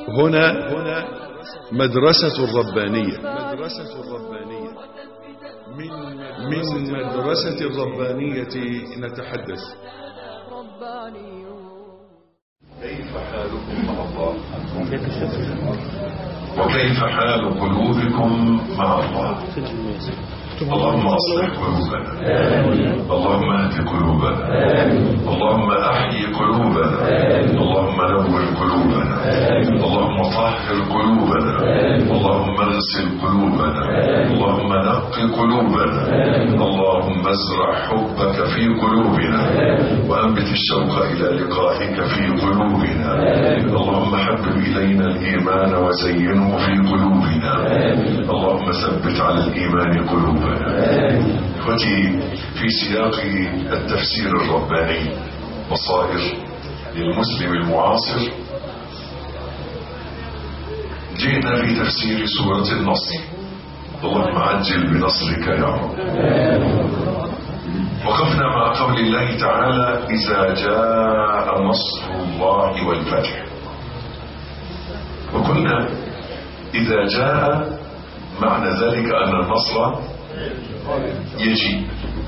هنا هنا مدرسة الربانية مدرسة الربانية من من مدرسة الربانية نتحدث كيف حالكم مع الله وكيف حال قلوبكم مع الله اللهم اصلح قلوبنا اللهم اهد قلوبنا اللهم احيي قلوبنا اللهم نور قلوبنا اللهم طهر قلوبنا اللهم اغسل قلوبنا اللهم نق قلوبنا اللهم ازرع حبك في قلوبنا وانبت الشوق الى لقائك في قلوبنا اللهم حبب الينا الايمان وزينه في قلوبنا اللهم ثبت على الايمان قلوبنا اخوتي في سياق التفسير الرباني بصائر للمسلم المعاصر جئنا في تفسير سورة النصر اللهم عجل بنصرك يا رب وقفنا مع قول الله تعالى إذا جاء نصر الله والفتح وقلنا إذا جاء معنى ذلك أن النصر يجي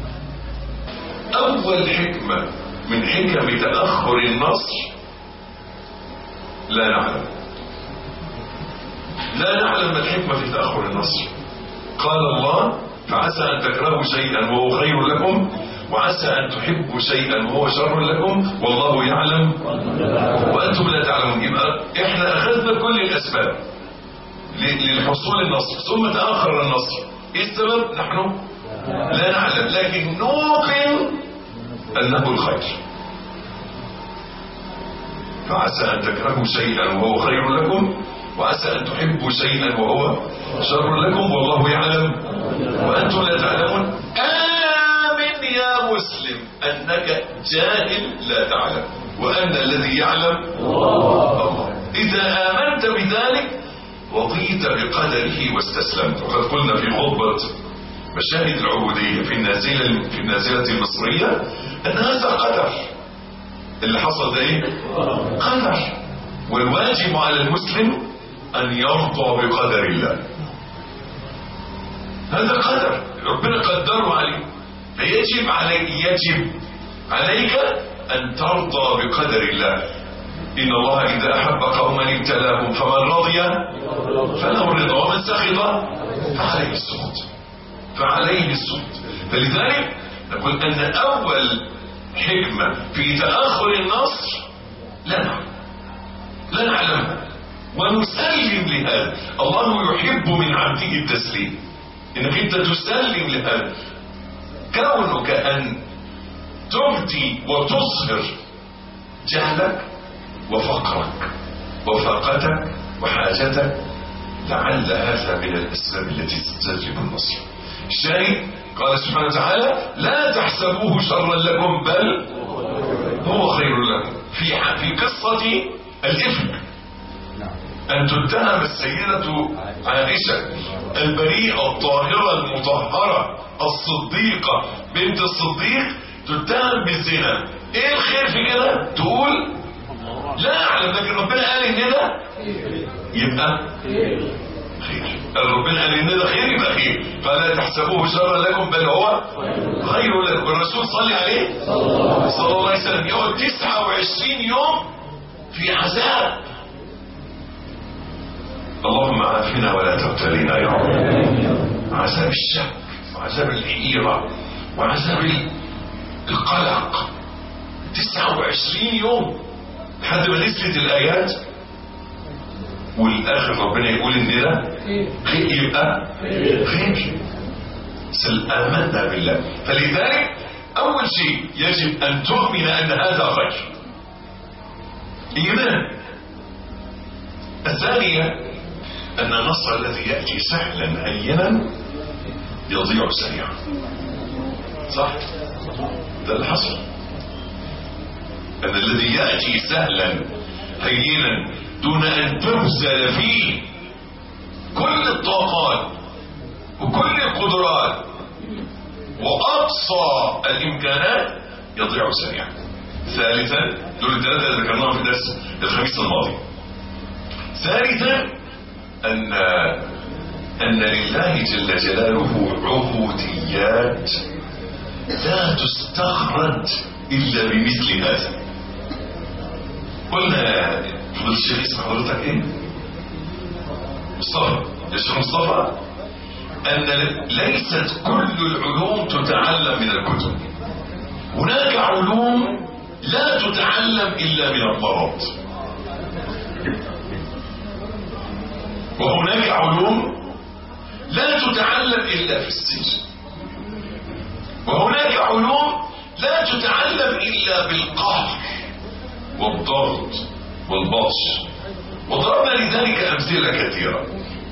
أول حكمة من حكم تأخر النصر لا نعلم لا نعلم ما الحكمة في تأخر النصر قال الله فعسى أن تكرهوا شيئا وهو خير لكم وعسى أن تحبوا شيئا وهو شر لكم والله يعلم وأنتم لا تعلمون يبقى إحنا أخذنا كل الأسباب للحصول النصر ثم تأخر النصر إيه السبب نحن لا نعلم لكن نوقن أنه الخير فعسى أن تكرهوا شيئا وهو خير لكم وعسى أن تحبوا شيئا وهو شر لكم والله يعلم وأنتم لا تعلمون آمن يا مسلم أنك جاهل لا تعلم وأن الذي يعلم الله إذا آمنت بذلك رضيت بقدره واستسلمت وقد قلنا في خطبة مشاهد العبودية في النازلة في النازلة المصرية أن هذا قدر اللي حصل ده ايه؟ قدر والواجب على المسلم أن يرضى بقدر الله هذا قدر ربنا قدره عليه فيجب عليك يجب عليك أن ترضى بقدر الله إن الله إذا أحب قوما ابتلاهم فمن رضي فله الرضا ومن سخط فعليه السخط فعليه السخط فلذلك نقول أن أول حكمة في تأخر النصر لا نعلم لا نعلمها ونسلم لهذا الله يحب من عبده التسليم انك انت تسلم لهذا كونك ان تبدي وتظهر جهلك وفقرك وفاقتك وحاجتك لعل هذا من الاسباب التي تستجلب النصر الشاهد قال سبحانه وتعالى لا تحسبوه شرا لكم بل هو خير لكم في في قصة الإفك أن تتهم السيدة عائشة البريئة الطاهرة المطهرة الصديقة بنت الصديق تتهم بالزنا ايه الخير في كده تقول لا اعلم لكن ربنا قال ان ده يبقى خير قال ربنا قال ان ده خير يبقى خير فلا تحسبوه شرا لكم بل هو خير لكم الرسول صلي عليه صلى الله عليه وسلم يقعد 29 يوم في عذاب اللهم عافنا ولا تبتلينا يا رب عذاب الشك وعذاب الحيرة وعذاب القلق 29 يوم لحد ما نزلت الآيات والآخر ربنا يقول إن ده خير يبقى خير سل آمنا بالله فلذلك أول شيء يجب أن تؤمن أن هذا خير إيمان الثانية أن النصر الذي يأتي سهلا هينا يضيع سريعا صح ده اللي حصل أن الذي يأتي سهلا هينا دون أن تبذل فيه كل الطاقات وكل القدرات وأقصى الإمكانات يضيع سريعا ثالثا دول الثلاثة اللي ذكرناهم في درس الخميس الماضي ثالثا أن أن لله جل جلاله عبوديات لا تستخرج إلا بمثل هذا قلنا فضل الشيخ اسم حضرتك ايه مصطفى يا شيخ مصطفى أن ليست كل العلوم تتعلم من الكتب هناك علوم لا تتعلم إلا من المرض وهناك علوم لا تتعلم إلا في السجن وهناك علوم لا تتعلم إلا بالقهر والضغط والبطش وضربنا لذلك أمثلة كثيرة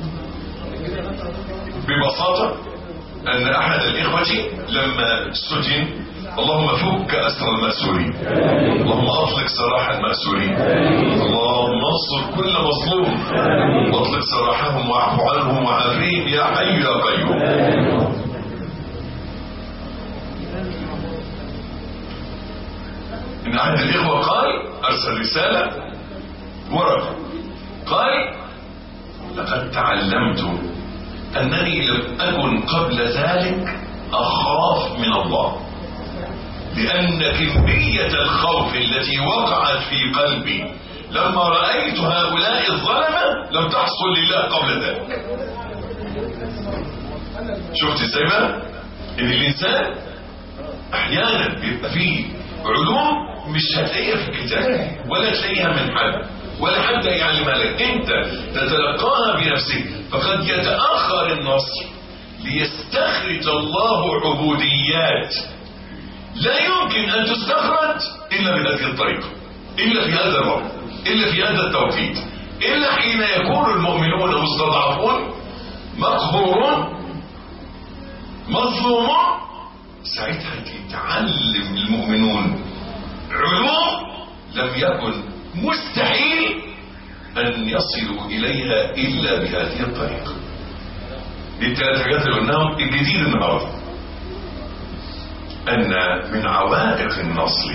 ببساطة أن أحد الإخوة لما سجن اللهم فك أسر المأسورين اللهم أطلق سراح المأسورين اللهم انصر كل مظلوم واطلق سراحهم واعف عنهم وعافيهم يا حي يا قيوم إن أحد الإخوة قال أرسل رسالة ورقة قال لقد تعلمت أنني لم أكن قبل ذلك أخاف من الله لأن كمية الخوف التي وقعت في قلبي لما رأيت هؤلاء الظلمة لم تحصل لله قبل ذلك شفت ازاي بقى ان الانسان احيانا بيبقى فيه علوم مش هتلاقيها في الكتاب ولا تلاقيها من حد ولا حد يعلمها لك انت تتلقاها بنفسك فقد يتأخر النصر ليستخرج الله عبوديات لا يمكن ان تستخرج الا بهذه الطريقة الا في هذا الوقت الا في هذا التوقيت الا حين يكون المؤمنون مستضعفون مقهورون مظلومون ساعتها يتعلم المؤمنون علوم لم يكن مستحيل أن يصلوا إليها إلا بهذه الطريقة دي الثلاث حاجات اللي قلناهم الجديد النهارده أن من عوائق النصر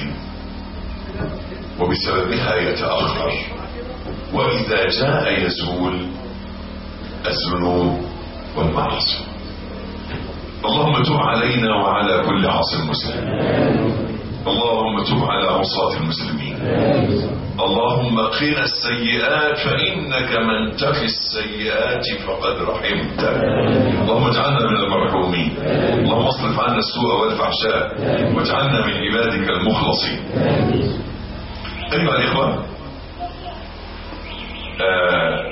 وبسببها يتأخر وإذا جاء يزول الذنوب والمعاصي اللهم تب علينا وعلى كل عاص مسلم اللهم تب على عصاة المسلمين اللهم قنا السيئات فإنك من تقي السيئات فقد رحمت اللهم اجعلنا من المرحومين اللهم اصرف عنا السوء والفحشاء واجعلنا من عبادك المخلصين أيها الإخوة آه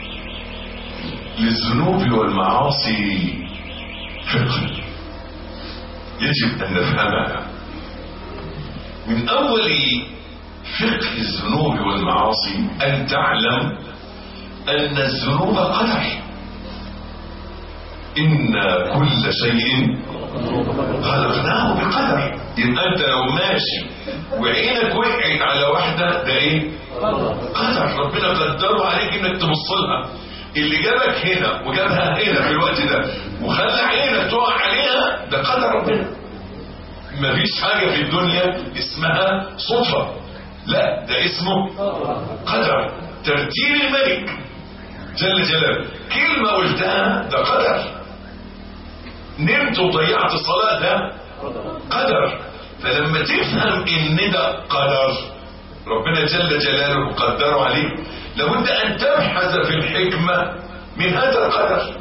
للذنوب والمعاصي فقه يجب أن نفهمها من أول فقه الذنوب والمعاصي أن تعلم أن الذنوب قدر إن كل شيء خلقناه بقدر يبقى أنت لو ماشي وعينك وقعت على واحدة ده إيه؟ قدر ربنا قدره عليك إنك تبص لها اللي جابك هنا وجابها هنا في الوقت ده وخلى عينك تقع عليها ده قدر ربنا مفيش حاجة في الدنيا اسمها صدفة لا ده اسمه قدر ترتيب الملك جل جلاله كلمة قلتها ده قدر نمت وضيعت الصلاة ده قدر فلما تفهم ان ده قدر ربنا جل جلاله قدره عليك لابد ان تبحث في الحكمة من هذا القدر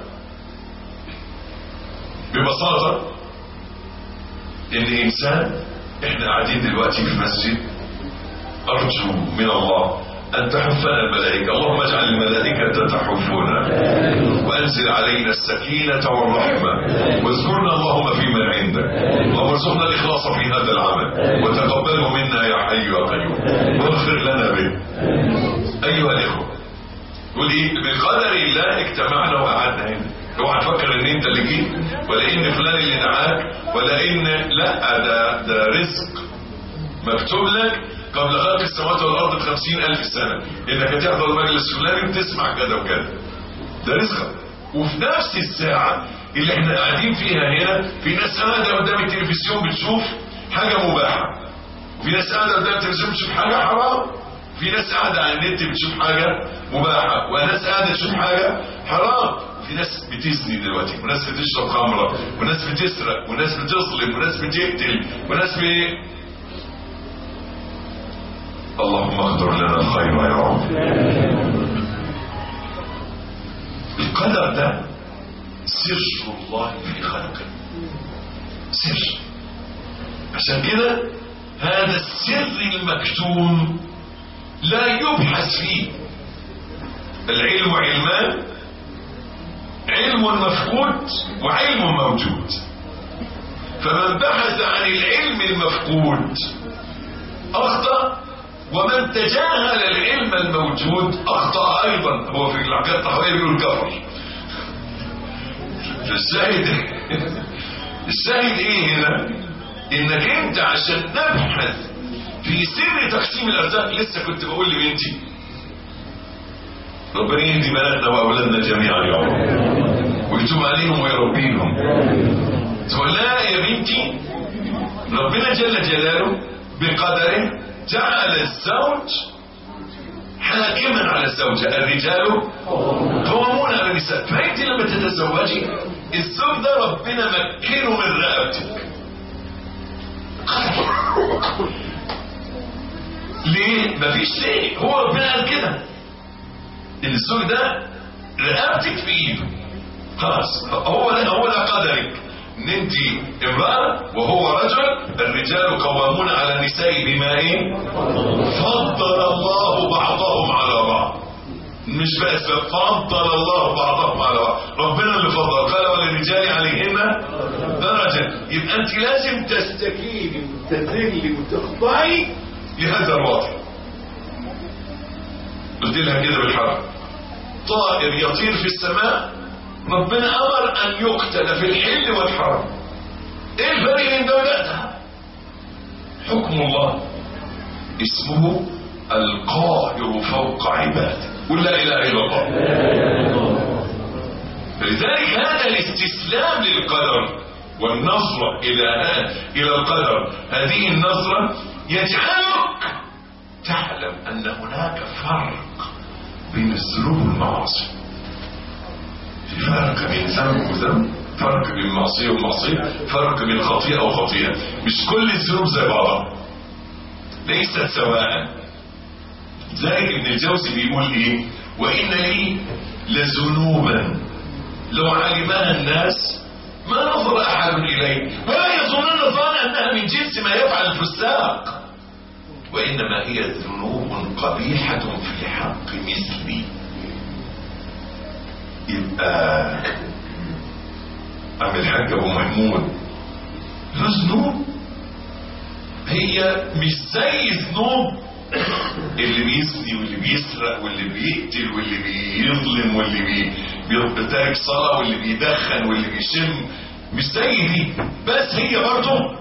ببساطة ان انسان احنا قاعدين دلوقتي في مسجد ارجو من الله ان تحفنا الملائكة اللهم اجعل الملائكة تحفنا وانزل علينا السكينة والرحمة واذكرنا اللهم في من عندك اللهم ارزقنا الاخلاص في هذا العمل وتقبله منا يا حي يا قيوم واغفر لنا به ايها الاخوة قول ايه بقدر الله اجتمعنا وقعدنا هنا اوعى تفكر ان انت اللي جيت ولا ان فلان اللي دعاك ولا ان لا ده ده رزق مكتوب لك قبل خلق السماوات والارض بخمسين الف سنة انك هتحضر المجلس الفلاني وتسمع كذا وكذا ده رزقك وفي نفس الساعة اللي احنا قاعدين فيها هنا في ناس قاعدة قدام التلفزيون بتشوف حاجة مباحة وفي ناس قاعدة قدام التلفزيون بتشوف حاجة حرام في ناس قاعدة على النت بتشوف حاجة مباحة ناس قاعده تشوف حاجه حرام وفي ناس بتزني دلوقتي وناس بتشرب خمره وناس بتسرق وناس بتظلم وناس بتقتل وناس ب اللهم اقدر لنا الخير يا رب القدر ده سر الله في خلقه سر عشان كده هذا السر المكتوم لا يبحث فيه العلم علمان علم مفقود وعلم موجود فمن بحث عن العلم المفقود اخطأ ومن تجاهل العلم الموجود اخطأ ايضا هو في العقيدة الطحوية بيقول كفر الشاهد الشاهد ايه هنا انك انت عشان نبحث في سر تقسيم الارزاق لسه كنت بقول لبنتي ربنا يهدي بناتنا واولادنا جميعا يا رب ويتوب عليهم ويربيهم تقول لا يا بنتي ربنا جل جلاله بقدره جعل الزوج حاكما على الزوجة الرجال قوامون على النساء فانت لما تتزوجي الزوج ده ربنا مكنه من رقبتك ليه مفيش شيء هو ربنا قال كده الزوج ده رقبتك في ايده خلاص هو ده هو ده قدرك ان انت امرأة وهو رجل الرجال قوامون على النساء بما ايه فضل الله بعضهم على بعض مش بس فضل الله بعضهم على بعض ربنا اللي فضل قال وللرجال عليهن درجة يبقى انت لازم تستكيني وتذلي وتخضعي لهذا الوضع قلت لها كده بالحرف طائر يطير في السماء ربنا امر ان يقتل في الحل والحرام ايه الفرق بين ده وده ده حكم الله اسمه القاهر فوق عباده قل لا اله الا الله فلذلك هذا الاستسلام للقدر والنظرة إلى إلى القدر هذه النظرة يجعلك تعلم أن هناك فرق بين الذنوب والمعاصي في فرق بين ذنب وذنب فرق بين معصية ومعصية فرق بين خطيئة وخطيئة مش كل الذنوب زي بعضها ليست سواء ذلك ابن الجوزي بيقول ايه وإن لي لذنوبا لو علمها الناس ما نظر أحد إليه ولا يظنون الظان أنها من جنس ما يفعل الفساق وإنما هي ذنوب قبيحة في حق مثلي يبقى عم الحاج ابو محمود له ذنوب هي مش زي ذنوب اللي بيزني واللي بيسرق واللي بيقتل واللي بيظلم واللي بي بيترك صلاة واللي بيدخن واللي بيشم مش زي دي بس هي برضه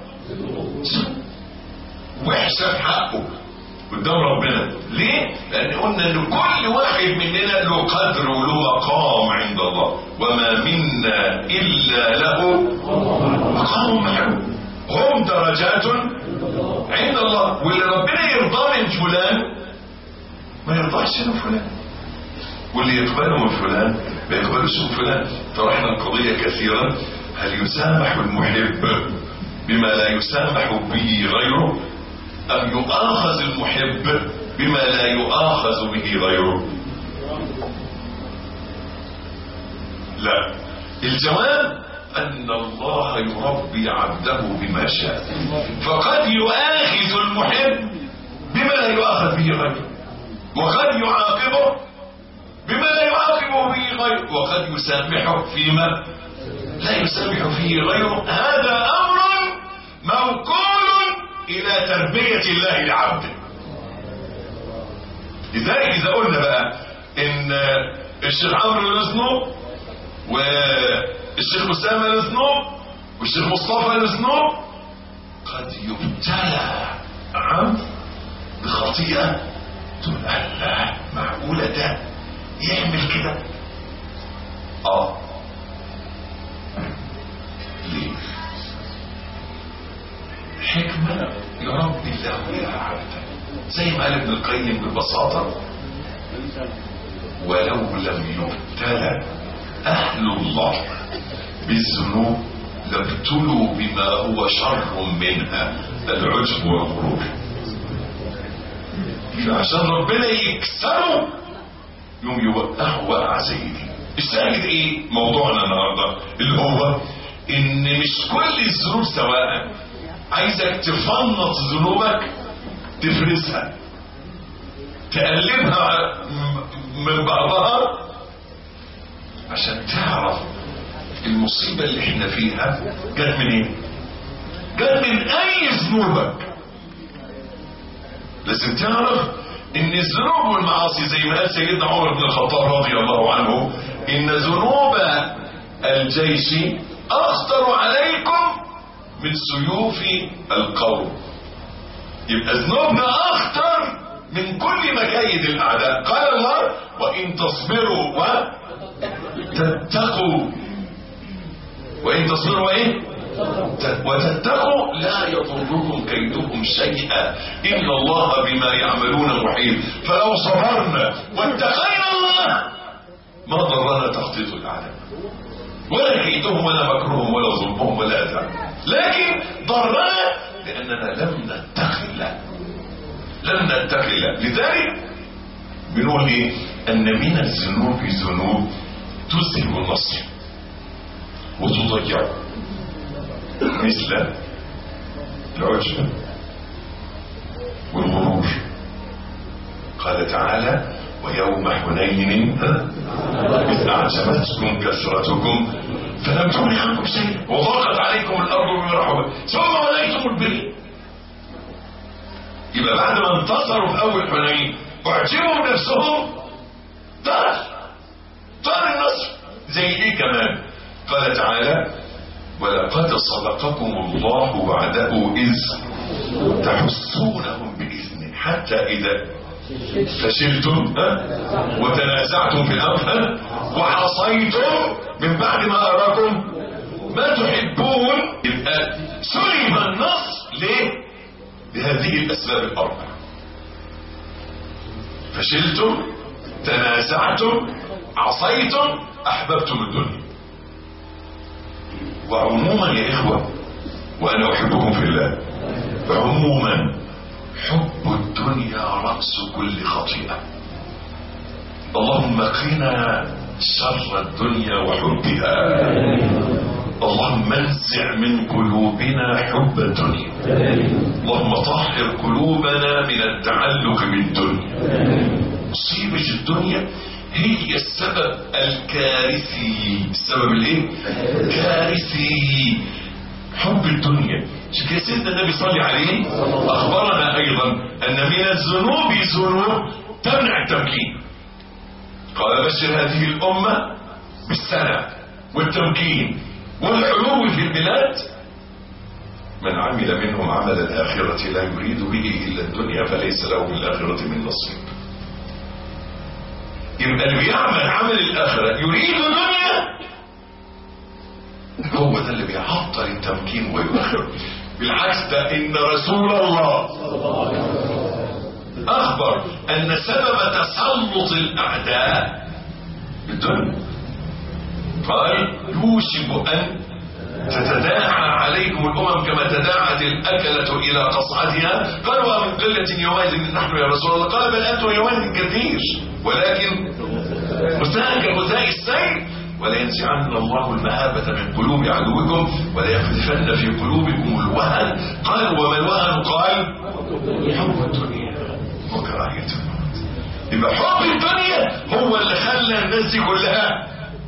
وحشة في حقه قدام ربنا ليه؟ لأن قلنا إن كل واحد مننا له قدر وله مقام عند الله وما منا إلا له مقام معلوم هم درجات عند الله واللي ربنا يرضى من فلان ما يرضاش من فلان واللي يقبله من فلان ما يقبلوش من فلان طرحنا القضية كثيرا هل يسامح المحب بما لا يسامح به غيره أم يؤاخذ المحب بما لا يؤاخذ به غيره لا الجواب أن الله يربي عبده بما شاء فقد يؤاخذ المحب بما لا يؤاخذ به غيره وقد يعاقبه بما لا يعاقبه به غيره وقد يسامحه فيما لا يسامح فيه غيره هذا أمر موكول الى تربية الله لعبده لذلك اذا قلنا بقى ان الشيخ عمرو له ذنوب والشيخ اسامه له ذنوب والشيخ مصطفى له ذنوب قد يبتلى عبد بخطيئة تقول الله معقولة ده يعمل كده اه ليه حكمة يربي الله بها عبدا زي ما قال ابن القيم ببساطة ولو لم يبتلى أهل الله بالذنوب لابتلوا بما هو شر منها العجب والغرور عشان ربنا يكسره يوم يوقعه وقع زي دي الشاهد ايه موضوعنا النهارده اللي هو ان مش كل الذنوب سواء عايزك تفنط ذنوبك تفرزها تقلبها من بعضها عشان تعرف المصيبة اللي احنا فيها جت من ايه جت من اي ذنوبك لازم تعرف ان الذنوب والمعاصي زي ما قال سيدنا عمر بن الخطاب رضي الله عنه ان ذنوب الجيش اخطر عليكم من سيوف القوم يبقى ذنوبنا اخطر من كل مكايد الاعداء قال الله وان تصبروا وتتقوا وان تصبروا وايه وتتقوا لا يضركم كيدهم شيئا ان الله بما يعملون محيط فلو صبرنا واتقينا الله ما ضرنا تخطيط الاعداء ولا كيدهم ولا مكرهم ولا ظلمهم ولا اذى لكن ضرنا لاننا لم نتقي الله لم نتقي الله لذلك بنقول ايه ان من الذنوب ذنوب تذهب النصر وتضيعه مثل العجب والغرور قال تعالى ويوم حنين إذ أعجبتكم كثرتكم فلم تغن عنكم شيئا وضاقت عليكم الأرض بما رحبت ثم وليتم البر يبقى بعد ما انتصروا في أول حنين أعجبوا بنفسهم طار طار النصر زي إيه كمان قال تعالى ولقد صدقكم الله وعده إذ تحسونهم بإذنه حتى إذا فشلتم وتنازعتم في الأمر وعصيتم من بعد ما أراكم ما تحبون يبقى سلم النصر ليه؟ بهذه الأسباب الأربعة فشلتم تنازعتم عصيتم أحببتم الدنيا وعموما يا إخوة وأنا أحبكم في الله عموما حب الدنيا رأس كل خطيئة اللهم قنا شر الدنيا وحبها اللهم انزع من قلوبنا حب الدنيا اللهم طهر قلوبنا من التعلق بالدنيا مصيبة الدنيا هي السبب الكارثي السبب الايه كارثي حب الدنيا عشان كده سيدنا النبي صلى عليه اخبرنا ايضا ان من الذنوب ذنوب تمنع التمكين قال بشر هذه الامه بالسلام والتمكين والعلو في البلاد من عمل منهم عمل الاخره لا يريد به الا الدنيا فليس له في الاخره من نصيب يبقى اللي بيعمل عمل الاخره يريد الدنيا هو ده اللي بيعطل التمكين ويؤخر بالعكس ده ان رسول الله اخبر ان سبب تسلط الاعداء بالدنيا قال يوشك ان تتداعى عليكم الامم كما تداعت الاكله الى قصعتها قال ومن قله يومئذ نحن يا رسول الله قال بل انتم يومئذ كثير ولكن مساء كمساء السيل ولينزعن الله المهابة من قلوب عدوكم وليقذفن في قلوبكم الوهن قال وما الوهن قال حب الدنيا وكراهية الموت يبقى حب الدنيا هو اللي خلى الناس دي كلها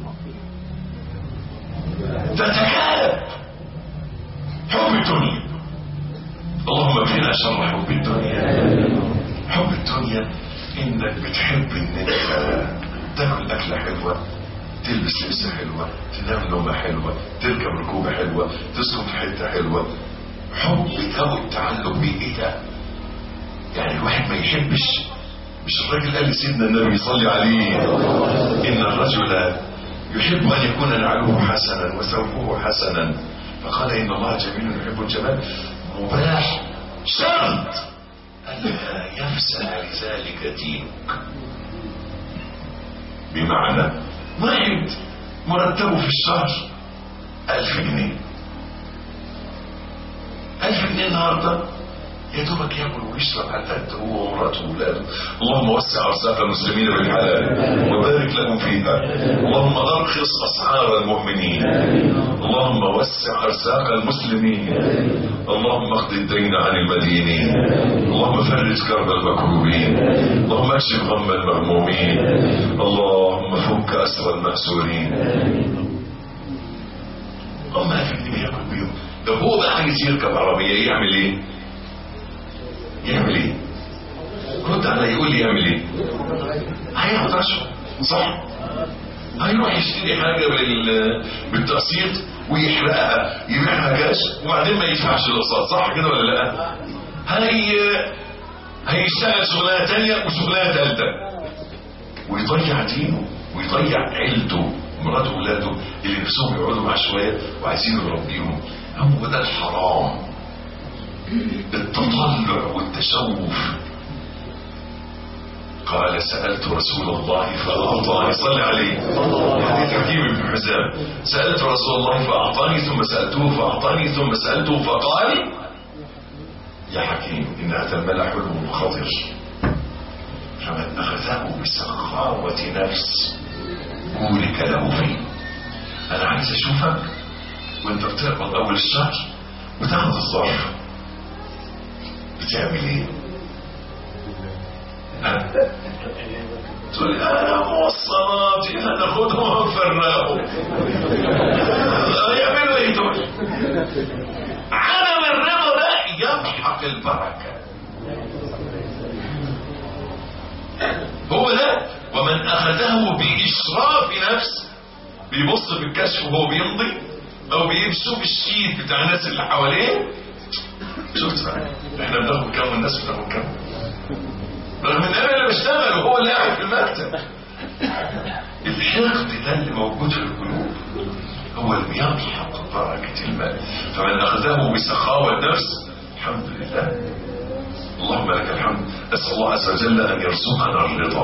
تتكالب حب الدنيا اللهم اكفنا شر حب الدنيا حب الدنيا انك بتحب ان انت تاكل اكله حلوه تلبس لبسه حلوه تنام نومه حلوه تركب ركوبه حلوه تسكن في حته حلوه حب ذوي التعلق بيه ايه ده؟ يعني الواحد ما يحبش مش الراجل قال لسيدنا النبي صلي عليه ان الرجل يحب ان يكون نعله حسنا وثوبه حسنا فقال ان الله جميل يحب الجمال مباح شرط الا يفسد لذلك دينك بمعنى واحد مرتبه في الشهر ألف جنيه ألف جنيه النهارده يا دوبك ياكل ويشرب على القد هو ومراته واولاده اللهم وسع ارزاق المسلمين بالحلال وبارك لهم فيها اللهم ارخص اسعار المؤمنين اللهم وسع ارزاق المسلمين اللهم اقض الدين عن المدينين اللهم فرج كرب المكروبين اللهم اكشف غم المغمومين اللهم فك اسر المأسورين اللهم ألف جنيه ياكل بيهم لو هو بقى عايز يركب عربيه يعمل ايه؟ يعمل ايه رد على يقول لي يعمل ايه هياخد رشوه صح هيروح يشتري حاجه بال... بالتقسيط ويحرقها يبيعها كاش وبعدين ما يدفعش الاقساط صح كده ولا لا هي هيشتغل شغلانه تانية وشغلانه ثالثه ويضيع دينه ويضيع عيلته مراته وولاده اللي نفسهم يقعدوا معاه شويه وعايزين يربيهم هو ده الحرام التطلع والتشوف قال سألت رسول الله فأعطاني صلى عليه حديث حكيم بن حزام سألت رسول الله فأعطاني ثم سألته فأعطاني ثم سألته فقال يا حكيم إن هذا المال حلم خطر فمن أخذه بسخاوة نفس بورك له فيه أنا عايز أشوفك وأنت بتقبض أول الشهر وتاخد الظرف بتعمل ايه ها؟ تقول لي انا موصلاتي هناخدهم ونفرقهم يعملوا ايه دول عدم الرضا ده يمحق البركه هو ده ومن اخذه باشراف نفس بيبص في الكشف وهو بيمضي او بيمشوا بالشيت بتاع الناس اللي حواليه شفت بقى احنا بناخد كام والناس بتاخد كام رغم ان انا اللي بشتغل وهو اللي قاعد في المكتب الحقد ده اللي موجود في القلوب هو اللي بيمحق بركة المال فمن أخذه بسخاوة نفس الحمد لله اللهم لك الحمد أسأل الله عز وجل أن يرزقنا الرضا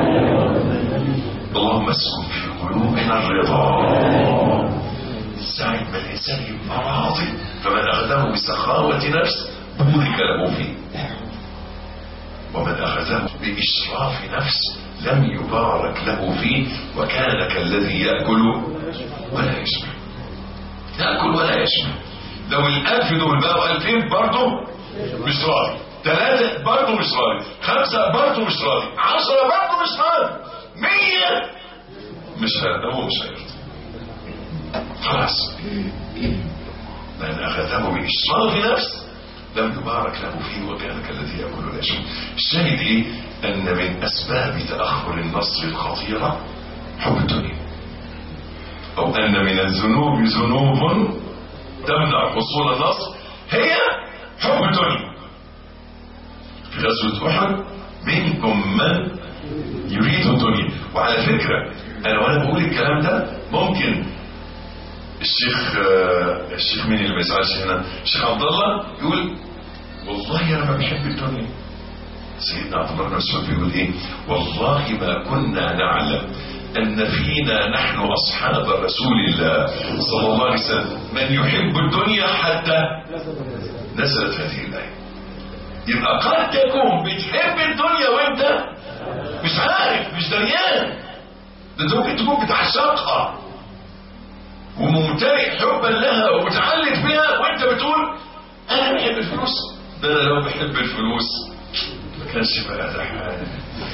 اللهم اسكن في قلوبنا الرضا ساعة ما الإنسان يبقى راضي فمن أخذه بسخاوة نفس بورك له فيه ومن أخذه بإشراف نفس لم يبارك له فيه وكان كالذي يأكل ولا يشبع يأكل ولا يشبع لو الألف دول بقوا ألفين برضه مش راضي ثلاثة برضه مش راضي خمسة برضه مش راضي عشرة برضه مش راضي مية مش هذا هو مش هيرضى خلاص لأن أخذه بإشراف نفس لم يبارك له فيه وكان كالذي يأكل ولا يشرب الشاهد إيه أن من أسباب تأخر النصر الخطيرة حب الدنيا أو أن من الذنوب ذنوب تمنع حصول النصر هي حب الدنيا في غزوة أحد منكم من يريد الدنيا وعلى فكرة أنا وأنا بقول الكلام ده ممكن الشيخ آه، الشيخ مين اللي ما يزعلش هنا الشيخ عبد الله يقول والله انا ما بحب الدنيا سيدنا عبد الله بن مسعود بيقول ايه والله ما كنا نعلم ان فينا نحن اصحاب رسول الله صلى الله عليه وسلم من يحب الدنيا حتى نزلت هذه الايه يبقى قد تكون بتحب الدنيا وانت مش عارف مش دريان ده انت ممكن تكون بتعشقها وممتلئ حبا لها ومتعلق بها وانت بتقول انا بحب الفلوس ده انا لو بحب الفلوس ما كانش بقى ده حالي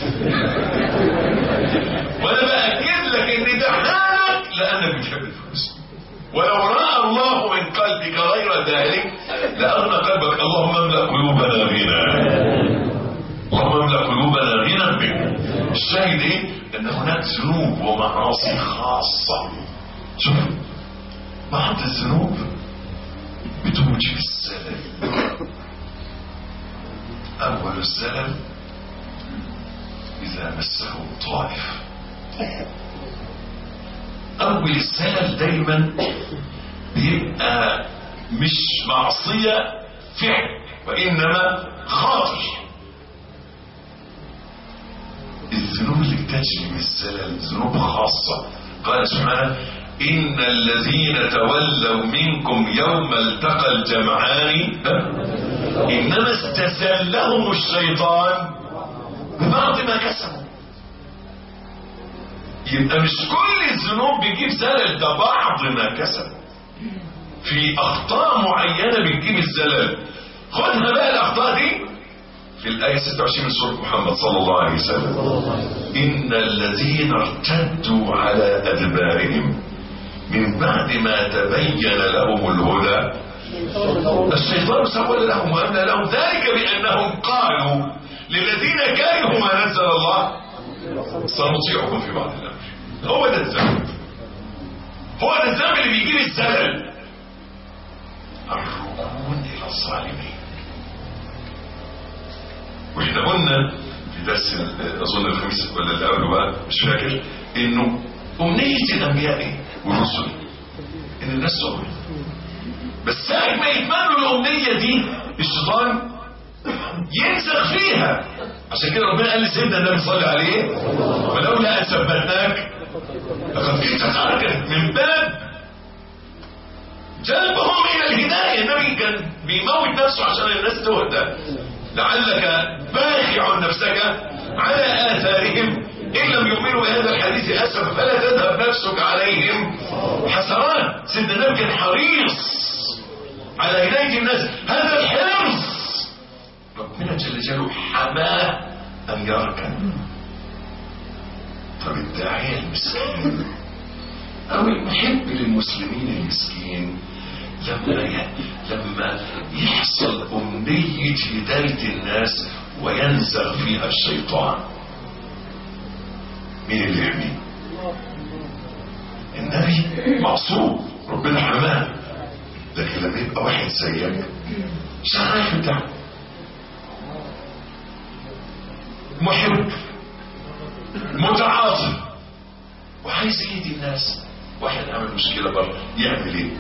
وانا باكد لك ان ده حالك لانك بتحب الفلوس ولو راى الله من قلبك غير ذلك لاغنى قلبك اللهم املا قلوبنا غنى اللهم املا قلوبنا غنى بك الشاهد ايه ان هناك ذنوب ومعاصي خاصه شوف بعض الذنوب بتوجب الزلل أول الزلل إذا مسه طائف أول الزلل دايما بيبقى مش معصية فعل وإنما خاطر الذنوب اللي بتجلب الزلل ذنوب خاصة قال سبحانه إن الذين تولوا منكم يوم التقى الجمعان إنما استزلهم الشيطان ببعض ما كسبوا يبقى مش كل الذنوب بيجيب زلل ده بعض ما كسب في اخطاء معينة بتجيب الزلل خدها بقى الاخطاء دي في الآية 26 من سورة محمد صلى الله عليه وسلم إن الذين ارتدوا على أدبارهم من بعد ما تبين لهم الهدى الشيطان سول لهم وأملى لهم ذلك بأنهم قالوا للذين كرهوا ما نزل الله سنطيعكم في بعض الأمر هو ده الذنب هو ده الذنب اللي بيجيب الزلل الركون إلى الظالمين واحنا قلنا في درس اظن الخميس ولا اللي قبله بقى مش فاكر انه امنيه الانبياء والرسل ان الناس تؤمن بس ساعة ما يتمنوا الامنيه دي الشيطان ينسخ فيها عشان كده ربنا قال لسيدنا النبي صلى الله عليه ولولا ان ثبتناك لقد كنت تركت من باب جلبهم الى الهدايه النبي كان بيموت نفسه عشان الناس تهدى لعلك باخع نفسك على آثارهم إن لم يؤمنوا بهذا الحديث أسفا فلا تذهب نفسك عليهم حسرات سيدنا النبي كان حريص على هداية الناس هذا الحرص ربنا جل جلاله حماه أن يركن طب الداعية المسكين أو المحب للمسلمين المسكين لما ي... لما يحصل أمنية هداية الناس وينزغ فيها الشيطان مين اللي يحميه النبي معصوم ربنا حماه لكن لما يبقى واحد زيك مش عارف بتاع محب متعاطف وعايز يهدي الناس واحد عمل مشكلة بره يعمل ايه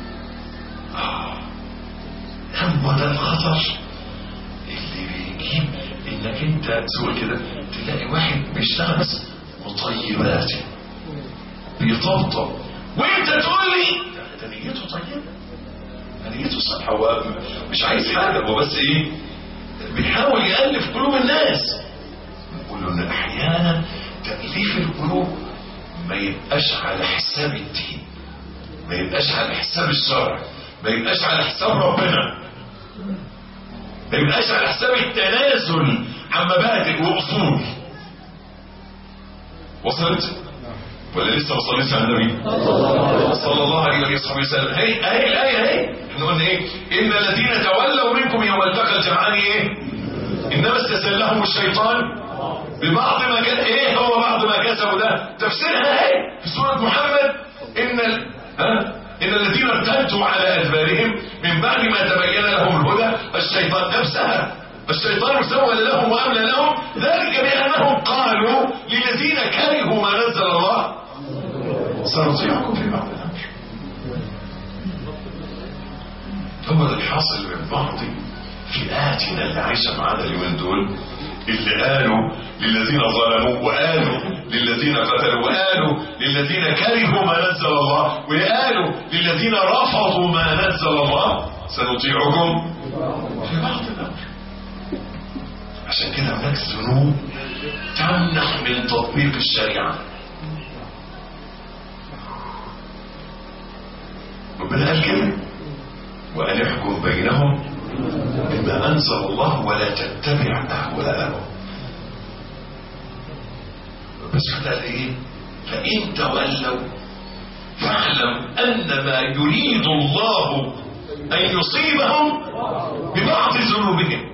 هو ده الخطر اللي بيجيب انك انت تقول كده تلاقي واحد بيشتغل بس مطيبات بيطبطب وانت تقول لي ده نيته طيبه ده نيته صالحه هو مش عايز حاجه هو بس ايه بيحاول يالف قلوب الناس نقول له ان احيانا تاليف القلوب ما يبقاش على حساب الدين ما يبقاش على حساب الشرع ما يبقاش على حساب ربنا ما يبقاش على حساب التنازل عن مبادئ واصول وصلت ولا لسه ما صليتش على النبي صلى الله عليه وصحبه وسلم هي هي الايه اهي احنا قلنا ايه ان الذين تولوا منكم يوم التقى الجمعان ايه انما استزلهم الشيطان ببعض ما كان ايه هو بعض ما كسبوا ده تفسيرها ايه في سوره محمد ان ال... ها إن الذين ارتدوا على أدبارهم من بعد ما تبين لهم الهدى الشيطان نفسها الشيطان سول لهم وأملى لهم ذلك بأنهم قالوا للذين كرهوا ما نزل الله سنطيعكم في بعض الأمر هو ده الحاصل من بعض فئاتنا اللي عايشة معانا اليومين دول اللي قالوا للذين ظلموا وقالوا للذين قتلوا وقالوا للذين كرهوا ما نزل الله وقالوا للذين رفضوا ما نزل الله سنطيعكم في بعض الأمر عشان كده هناك ذنوب تمنع من تطبيق الشريعة ربنا قال كده وأن يحكم بينهم بما أنزل الله ولا تتبع أهواءهم بس قال إيه فإن تولوا فاعلم أن ما يريد الله أن يصيبهم ببعض ذنوبهم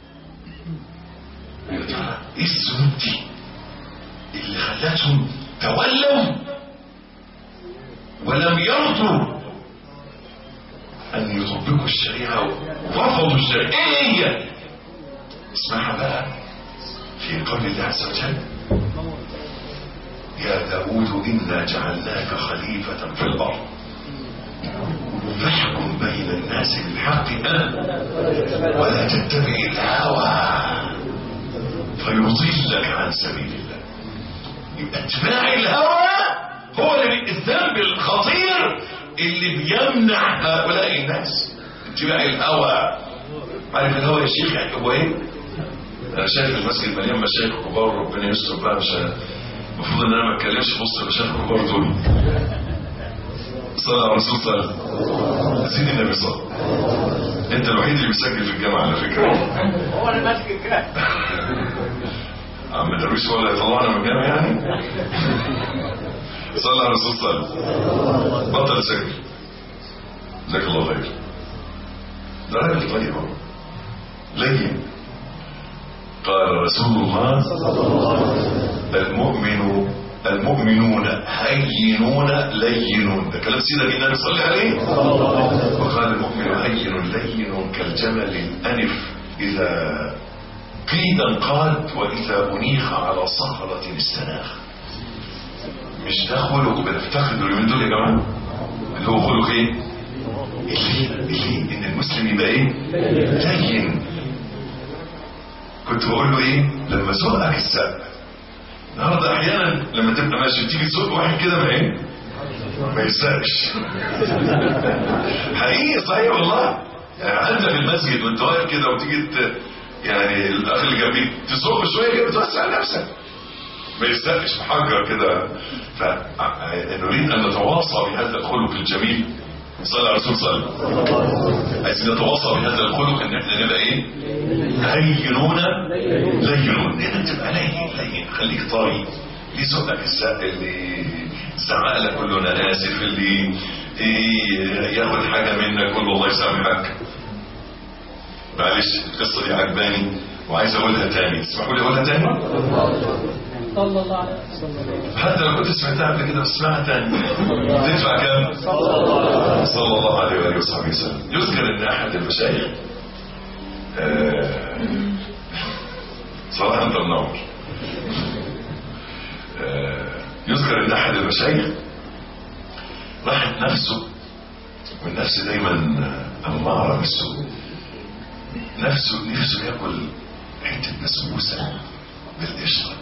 ايه الذنوب دي اللي خلتهم تولوا ولم يرضوا ان يطبقوا الشريعة ورفضوا الشريعة ايه هي اسمعها بقى في قول الله عز وجل يا داود إنا جعلناك خليفة في الأرض فاحكم بين الناس بالحق ولا تتبع الهوى فيضلك عن سبيل الله يبقى اتباع الهوى هو اللي الذنب الخطير اللي بيمنع هؤلاء الناس اتباع الهوى عارف الهوى يا شيخ يعني هو ايه؟ انا شايف المسجد مليان مشايخ كبار ربنا يستر بقى مش المفروض ان انا ما اتكلمش في وسط المشايخ الكبار دول صلى على الرسول صلى الله عليه وسلم سيدي النبي صلى انت الوحيد اللي بيسجل في الجامعه على فكره هو اللي ماسك الكلام عم درويش هو اللي هيطلعنا من الجامعه يعني صلى على الرسول صلى الله عليه وسلم بطل تسجل جزاك الله خير ده راجل طيب اهو لين قال رسول الله المؤمن المؤمنون هينون لينون ده كلام سيدنا النبي صلى الله عليه وقال المؤمن هين لين كالجمل الأنف إذا قيد انقاد وإذا أنيخ على صخرة السناخ مش ده خلق بنفتقده اليومين دول يا جماعة اللي هو خلق ايه؟ اللين اللين ان المسلم يبقى ايه؟ لين كنت بقول له ايه؟ لما زقك السقف النهارده احيانا لما تبقى ماشي تيجي تزق واحد كده ما ايه؟ ما يسرقش حقيقي صحيح والله يعني انت في المسجد وانت واقف كده وتيجي ت- يعني الاخ اللي جنبيك تزق شويه كده بتوسع نفسك ما يستقش محجر كده فنريد ان نتواصى بهذا الخلق الجميل صلى على الرسول صلى الله عليه وسلم عايزين نتواصى بهذا الخلق ان احنا نبقى ايه هينون لينون ان تبقى لين لين خليك طري اللي زقك السق اللي زعق لك قول له انا اسف اللي إيه ياخد حاجه منك قول له الله يسامحك معلش القصه دي عجباني وعايز اقولها تاني تسمحوا لي اقولها تاني صلى الله عليه وسلم حتى لو كنت سمعتها قبل كده بس اسمعها تاني تدفع كام؟ صلى الله عليه وآله وصحبه وسلم يذكر ان احد المشايخ آه، صلاح انت منور آه، يذكر ان احد المشايخ راحت نفسه والنفس دايما اماره بالسوء نفسه نفسه ياكل حته بسبوسه بالقشره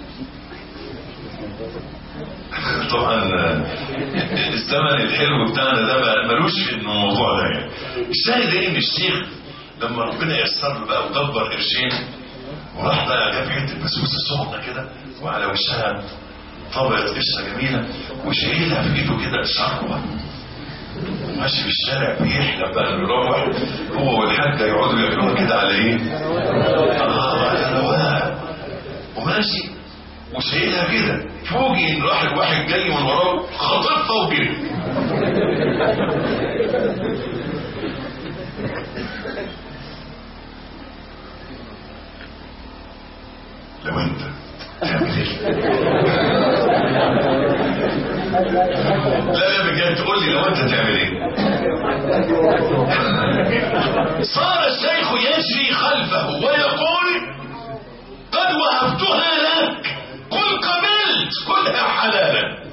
طبعا الزمن الحلو بتاعنا ده ما- ملوش في الموضوع ده يعني الشاهد ايه ان الشيخ لما ربنا يسر له بقى ودبر قرشين وراح بقى جاب حته بسبوسه سخنه كده وعلى وشها طبقه قشره جميله وشايلها في ايده كده شربه ماشي في الشارع بيحلم بقى انه يروح هو والحاجه يقعدوا ياكلوها كده على ايه؟ اه على رواق وماشي وشايلها كده فوجئ ان راح واحد جاي من وراه خطفها وجري لو انت تعمل ايه؟ لا لا بجد تقول لي لو انت تعمل ايه؟ صار الشيخ يجري خلفه ويقول قد وهبتها لك قل قبلت كلها حلالا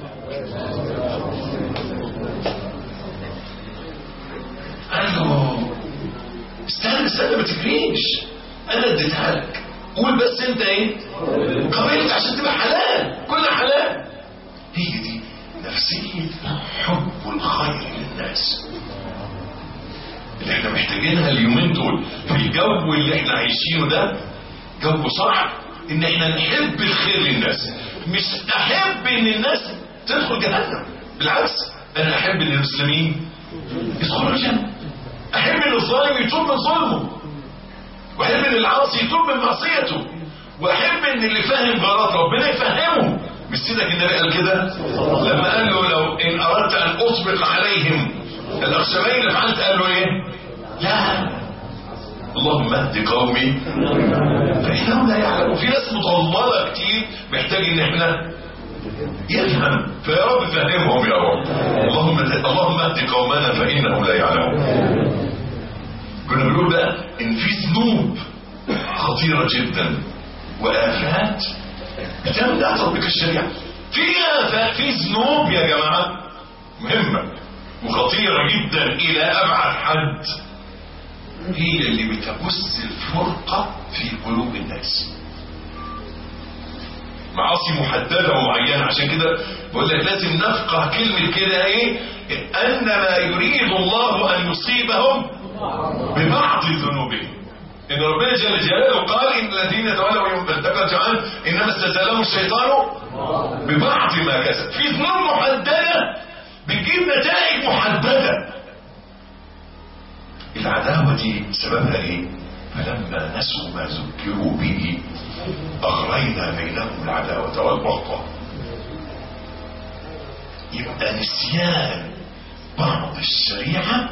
قال له استنى استنى ما تجريش انا اديتها لك قول بس انت ايه قبلت عشان تبقى حلال كلها حلال هي دي نفسية حب الخير للناس اللي احنا محتاجينها اليومين دول في الجو اللي احنا عايشينه ده جو صعب ان احنا نحب الخير للناس مش احب ان الناس تدخل جهنم بالعكس انا احب ان المسلمين يدخلوا الجنة احب ان الظالم يتوب من ظلمه واحب ان العاصي يتوب من معصيته واحب ان اللي فاهم غلط ربنا يفهمه مش سيدك النبي قال كده لما قال له لو ان اردت ان اطبق عليهم الاخشبين لفعلت قال له ايه لا اللهم اهد قومي فانهم لا يعلمون في ناس مضلله كتير محتاج ان احنا يفهم فيا رب فهمهم يا رب اللهم اللهم اهد قومنا فانهم لا يعلمون كنا بنقول بقى ان في ذنوب خطيره جدا وافات بتمنع تطبيق الشريعه في آفات في ذنوب يا جماعه مهمه وخطيره جدا الى ابعد حد هي اللي بتبث الفرقه في قلوب الناس معاصي محددة ومعينة عشان كده بقول لك لازم نفقه كلمة كده ايه انما يريد الله ان يصيبهم ببعض ذنوبهم ان ربنا جل جلاله قال ان الذين تولوا يوم التقى جمعان انما استزالهم الشيطان ببعض ما كسب في ذنوب محددة بتجيب نتائج محددة العداوة دي سببها ايه فلما نسوا ما ذكروا به اغرينا بينهم العداوة والبغضاء يبقى نسيان بعض الشريعة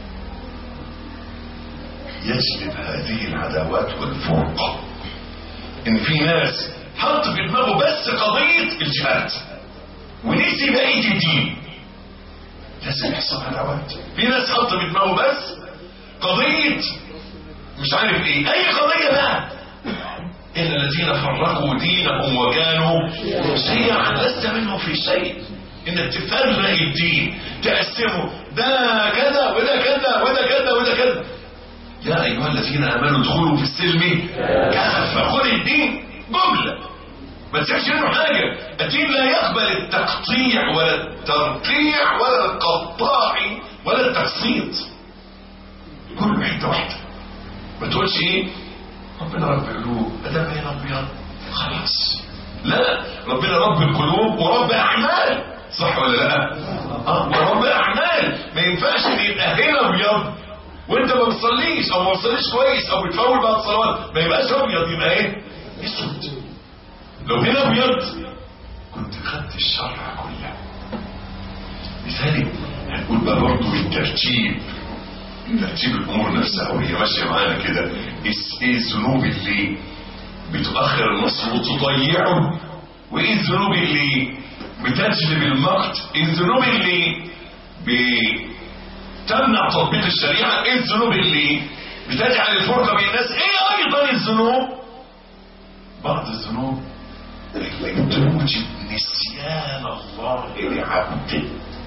يجلب هذه العداوات والفرقة ان في ناس حط في دماغه بس قضية الجهاد ونسي بقية الدين لازم يحصل عداوات في ناس حط في دماغه بس قضية مش عارف ايه اي قضية بقى ان الذين فرقوا دينهم وكانوا شيعا لست منهم في شيء انك تفرق الدين تقسمه ده كذا وده كذا وده كذا وده كذا يا ايها الذين امنوا ادخلوا في السلم كافه خذ الدين جمله ما تسيبش منه حاجه الدين لا يقبل التقطيع ولا الترقيع ولا القطاع ولا التقسيط كله حته واحده ما تقولش ايه ربنا رب قلوب ادام هي ابيض خلاص لا ربنا رب القلوب ورب اعمال صح ولا لا اه ورب اعمال ما ينفعش ان يبقى هنا ابيض وانت ما بتصليش او ما بتصليش كويس او بتفول بعد الصلوات ما يبقاش ابيض يبقى ايه اسود لو هنا ابيض كنت خدت الشرع كله لذلك هنقول بقى برضه بالترتيب ترتيب الامور نفسها وهي ماشيه معانا كده ايه الذنوب اللي بتؤخر النصر وتضيعه وايه الذنوب اللي بتجلب المقت ايه الذنوب اللي بتمنع تطبيق الشريعه ايه الذنوب اللي بتجعل الفرقه بين الناس ايه ايضا الذنوب بعض الذنوب اللي توجب نسيان الله لعبده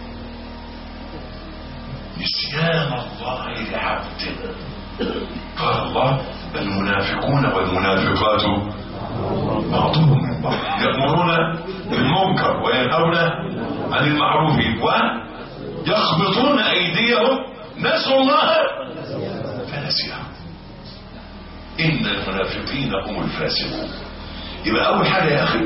نسيان الله لعبده قال الله المنافقون والمنافقات بعضهم من بعض يأمرون بالمنكر وينهون عن المعروف ويخبطون أيديهم نسوا الله فنسيهم إن المنافقين هم الفاسقون يبقى أول حاجة يا أخي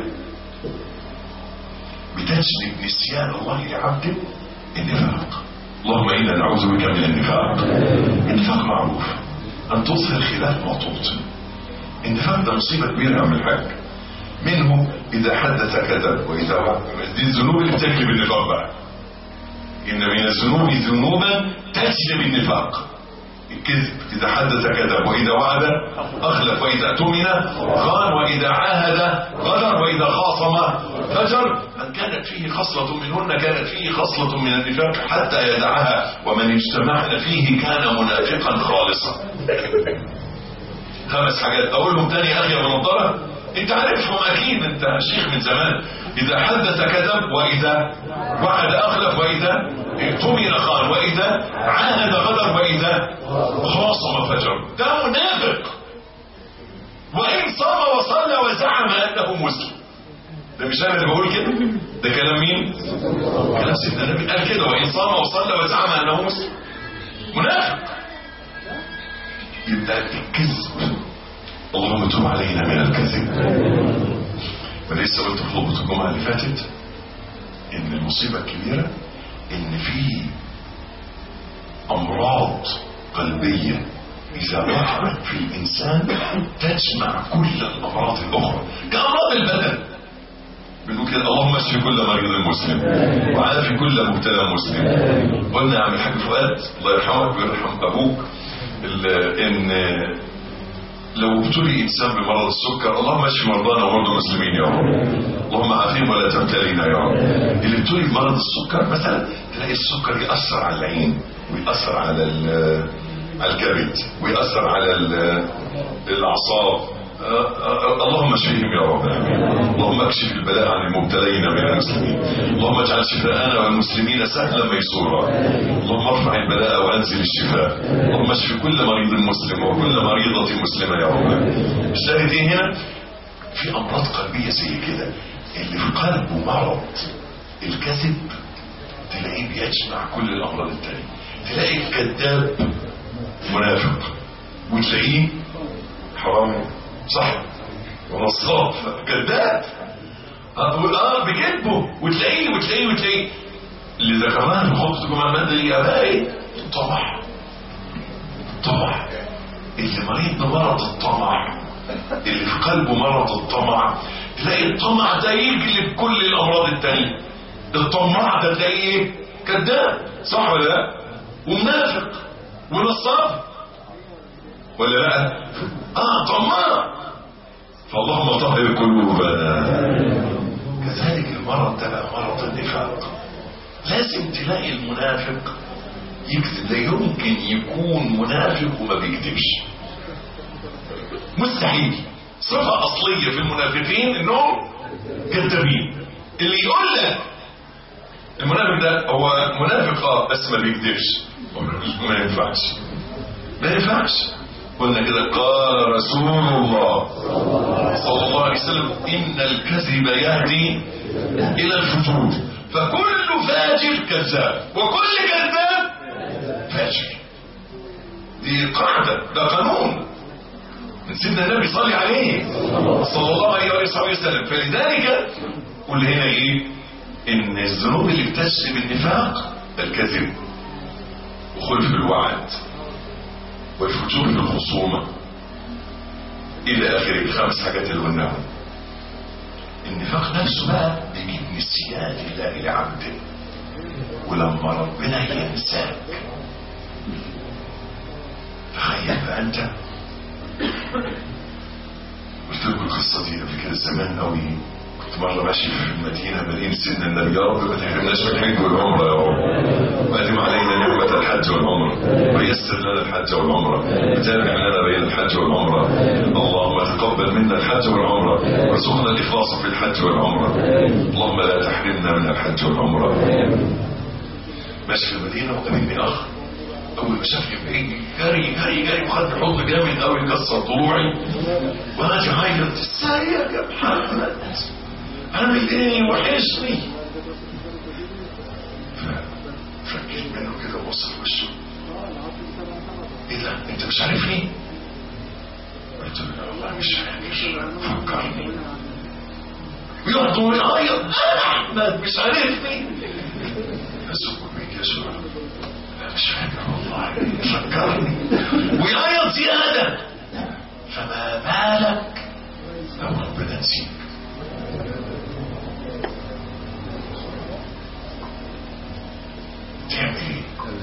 بتجلب نسيان الله لعبده النفاق اللهم إنا نعوذ بك من النفاق النفاق معروف أن تظهر خلاف ما تبطن النفاق ده مصيبة كبيرة يا عم الحاج منه إذا حدث كذب وإذا وعد دي الذنوب اللي بتجلب النفاق بقى إن من الذنوب ذنوبا تجلب النفاق الكذب إذا حدث كذب وإذا وعد أخلف وإذا اؤتمن خان وإذا عاهد غدر وإذا خاصم فجر من كانت فيه خصلة منهن كانت فيه خصلة من النفاق حتى يدعها ومن اجتمعن فيه كان منافقا خالصا خمس حاجات أقولهم تاني يا أخي يا منظرة انت عارفهم اكيد انت شيخ من زمان اذا حدث كذب واذا وعد اخلف واذا اؤتمن خان واذا عاهد غدر واذا خاصم فجر ده منافق وان صام وصلى وزعم انه مسلم ده مش انا اللي بقول كده ده كلام مين كلام سيدنا النبي قال كده وان صام وصلى وزعم انه مسلم منافق يبقى الكذب اللهم تب علينا من الكذب ولسه قلت في خطبه الجمعه اللي فاتت ان المصيبه الكبيره ان في امراض قلبيه اذا وقعت في الانسان تجمع كل الامراض الاخرى كامراض البدن بنقول كده اللهم اشف كل مريض مسلم وعافي كل مبتلى مسلم قلنا يا عم الحاج فؤاد الله يرحمك ويرحم ابوك ان لو ابتلي انسان بمرض السكر اللهم اشف مرضانا ومرضى المسلمين يا رب اللهم عافيهم ولا تبتلينا يا رب اللي ابتلي بمرض السكر مثلا تلاقي السكر ياثر على العين ويأثر على على الكبد ويأثر على الاعصاب اللهم اشفهم يا رب العالمين اللهم اكشف البلاء عن المبتلين من المسلمين اللهم اجعل شفاءنا والمسلمين سهلا ميسورا اللهم ارفع البلاء وانزل الشفاء اللهم اشف كل مريض مسلم وكل مريضة مسلمة يا رب الشاهد ايه هنا في امراض قلبيه زي كده اللي في قلبه مرض الكذب تلاقيه بيجمع كل الامراض التانية تلاقي الكذاب منافق وتلاقيه حرامي صح ونصاب كذاب اه بكذبه وتلاقيه وتلاقيه وتلاقيه اللي ذكرناها في خطبتكم عن الماده دي ابائي طمع طمع اللي مريض بمرض الطمع اللي في قلبه مرض الطمع تلاقي الطمع ده يجلب كل الامراض التانية الطماع ده تلاقيه ايه كذاب صح ولا لا ومنافق ونصاب ولا لا اه طماع فاللهم طهر قلوبنا كذلك المرض ده بقى مرض النفاق لازم تلاقي المنافق يكذب لا يمكن يكون منافق وما بيكذبش مستحيل صفة أصلية في المنافقين إنهم كذابين اللي يقول لك المنافق ده هو منافق اه بس ما بيكذبش ما ينفعش ما ينفعش قلنا كده قال رسول الله صلى الله عليه وسلم إن الكذب يهدي إلى الفجور فكل فاجر كذاب وكل كذاب فاجر دي قاعدة ده قانون من سيدنا النبي صلى عليه صلى الله عليه وآله وسلم فلذلك قل هنا ايه ان الذنوب اللي بتشرب النفاق الكذب وخلف الوعد والفجور في الخصومة الى اخره الخمس حاجات اللي قلناهم النفاق نفسه بقى بيجيب نسيان الله لعبده ولما ربنا ينساك تخيل بقى انت قلت لكم القصة دي قبل كده زمان قوي كنت مرة ماشي في المدينة مدينة سيدنا النبي يا رب ما تحرمناش من الحج والعمرة يا رب وأدم علينا نعمة الحج والعمرة ويسر لنا الحج والعمرة وتابع لنا بين الحج والعمرة اللهم تقبل منا الحج والعمرة وارزقنا الإخلاص في الحج والعمرة اللهم لا تحرمنا من الحج والعمرة ماشي في المدينة وقابلني أخ اول ما شافني بعيد جري جري جري وخد حضن جامد قوي كسر ضلوعي وانا اجي اعيط ازيك يا محمد عامل ايه وحشني ففكيت منه كده وبص في وشه ايه ده انت مش عارفني قلت له لا والله مش فاكر فكرني ويقعد ويعيط احمد مش عارفني بس بيت يسوع مش فاكر والله فكرني ويعيط زيادة فما بالك لو ربنا نسيك تعمل ايه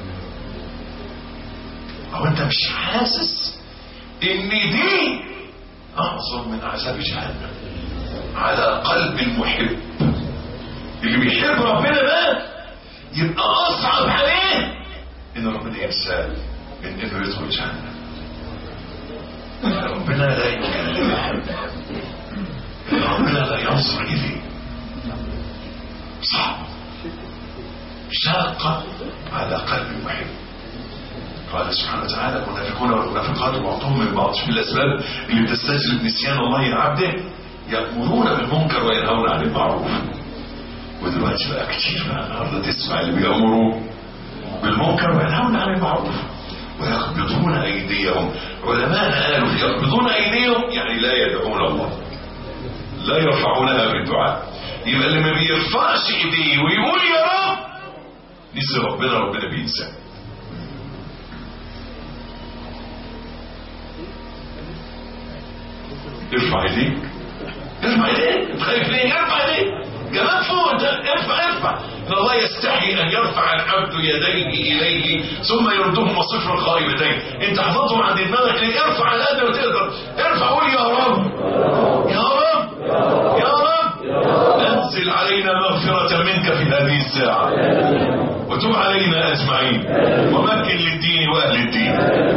او انت مش حاسس ان دي اعظم من عذاب جهنم على قلب المحب اللي بيحب ربنا ده يبقى اصعب عليه ان ربنا ينساه من انه يدخل جهنم ربنا لا يكلمه ربنا لا ينظر اليه صعب شاقة على قلب المحب قال سبحانه وتعالى المنافقون والمنافقات بعضهم من بعض في الاسباب اللي بتستجلب نسيان الله لعبده يأمرون بالمنكر وينهون عن المعروف ودلوقتي بقى كتير بقى النهارده تسمع اللي بيأمروا بالمنكر وينهون عن المعروف ويقبضون ايديهم علماء قالوا يقبضون ايديهم يعني لا يدعون الله لا يرفعونها بالدعاء يبقى اللي ما بيرفعش ايديه ويقول يا رب نسي ربنا ربنا بينساه ارفع ايديك ارفع ايديك انت خايف ليه ارفع ايديك كمان فوق انت ارفع ارفع ان الله يستحي ان يرفع العبد يديه اليه ثم يردهما صفر خائبتين انت حفظهم عند دماغك ليه ارفع على قد ما تقدر ارفع قول يا رب يا رب يا رب انزل علينا مغفرة منك في هذه الساعة وتب علينا اجمعين ومكن للدين واهل الدين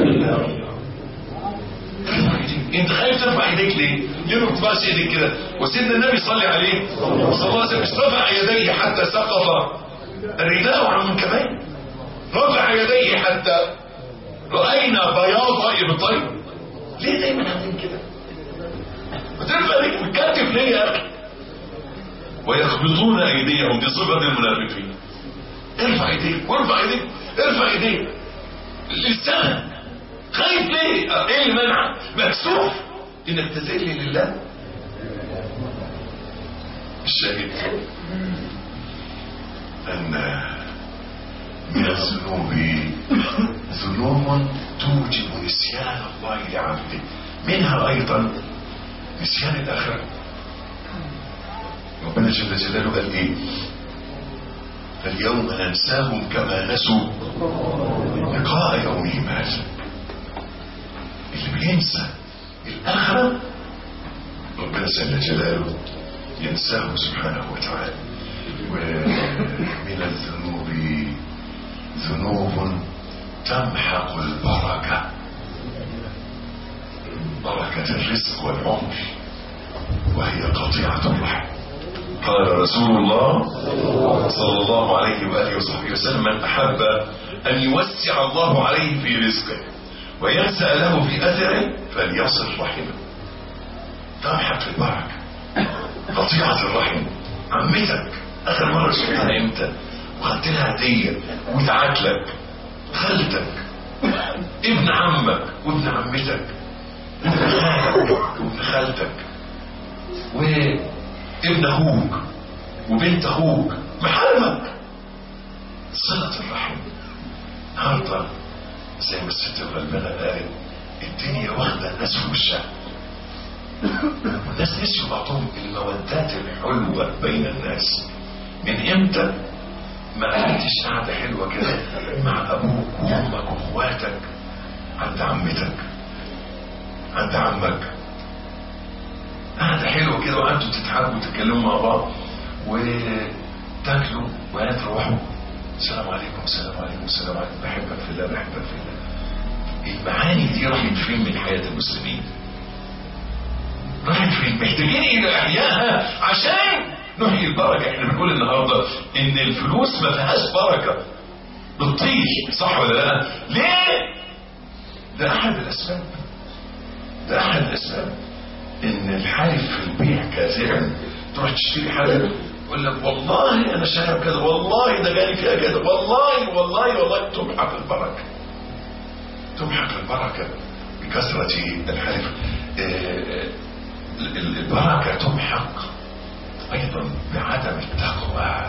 انت خايف ترفع ايديك ليه؟ ليه ما بترفعش ايديك كده؟ وسيدنا النبي صلى عليه صلى الله عليه وسلم رفع يديه حتى سقط الرداء عن منكبين رفع يديه حتى راينا بياض ابطين ليه دايما عاملين كده؟ ما بترفع ايديك بتكتف ليه يا اخي ويخبطون ايديهم دي صفه المنافقين ارفع ايديك وارفع ايديك ارفع ايديك لسان خايف ليه ايه اللي منعك مكسوف انك تذل لله الشاهد ان من الذنوب ذنوب توجب نسيان الله لعبده منها ايضا نسيان الاخره ربنا جل جلاله قال ايه فاليوم ننساهم كما نسوا لقاء يومهم هذا اللي بينسى الاخره ربنا جل جلاله ينساه سبحانه وتعالى ومن الذنوب ذنوب تمحق البركة بركة الرزق والعمر وهي قطيعة الرحم قال رسول الله صلى الله عليه وآله وصحبه وسلم من أحب أن يوسع الله عليه في رزقه وينسى له في أثره فليصل رحمه تمحق البركة قطيعة الرحم عمتك آخر مرة شفتها امتى وخدت لها هدية ودعت لك خالتك ابن عمك وابن عمتك ابن خالك وابن خالتك وابن اخوك وبنت اخوك محارمك صلة الرحم النهارده زي ما الست الغلبانة قالت الدنيا واخدة الناس في وشها والناس نسيوا بعضهم المودات الحلوة بين الناس من امتى ما قعدتش قعدة حلوة كده مع ابوك وامك واخواتك عند عمتك عند عمك قعدة حلوة كده وقعدتوا تضحكوا وتتكلموا مع بعض وتاكلوا وتروحوا السلام عليكم السلام عليكم السلام عليكم بحبك في الله بحبك في الله المعاني دي راحت فين من حياة المسلمين راحت فين محتاجين الى احيائها عشان نحيي البركة احنا بنقول النهاردة ان الفلوس ما فيهاش بركة بتطيش صح ولا لا ليه ده احد الاسباب ده احد الاسباب ان الحالف في البيع كاذبا تروح تشتري حاجة يقول لك والله انا شايف كده والله ده جالي فيها كده والله والله والله تمحق البركة تمحق البركة بكثرة الحلف آه، البركة تمحق ايضا بعدم التقوى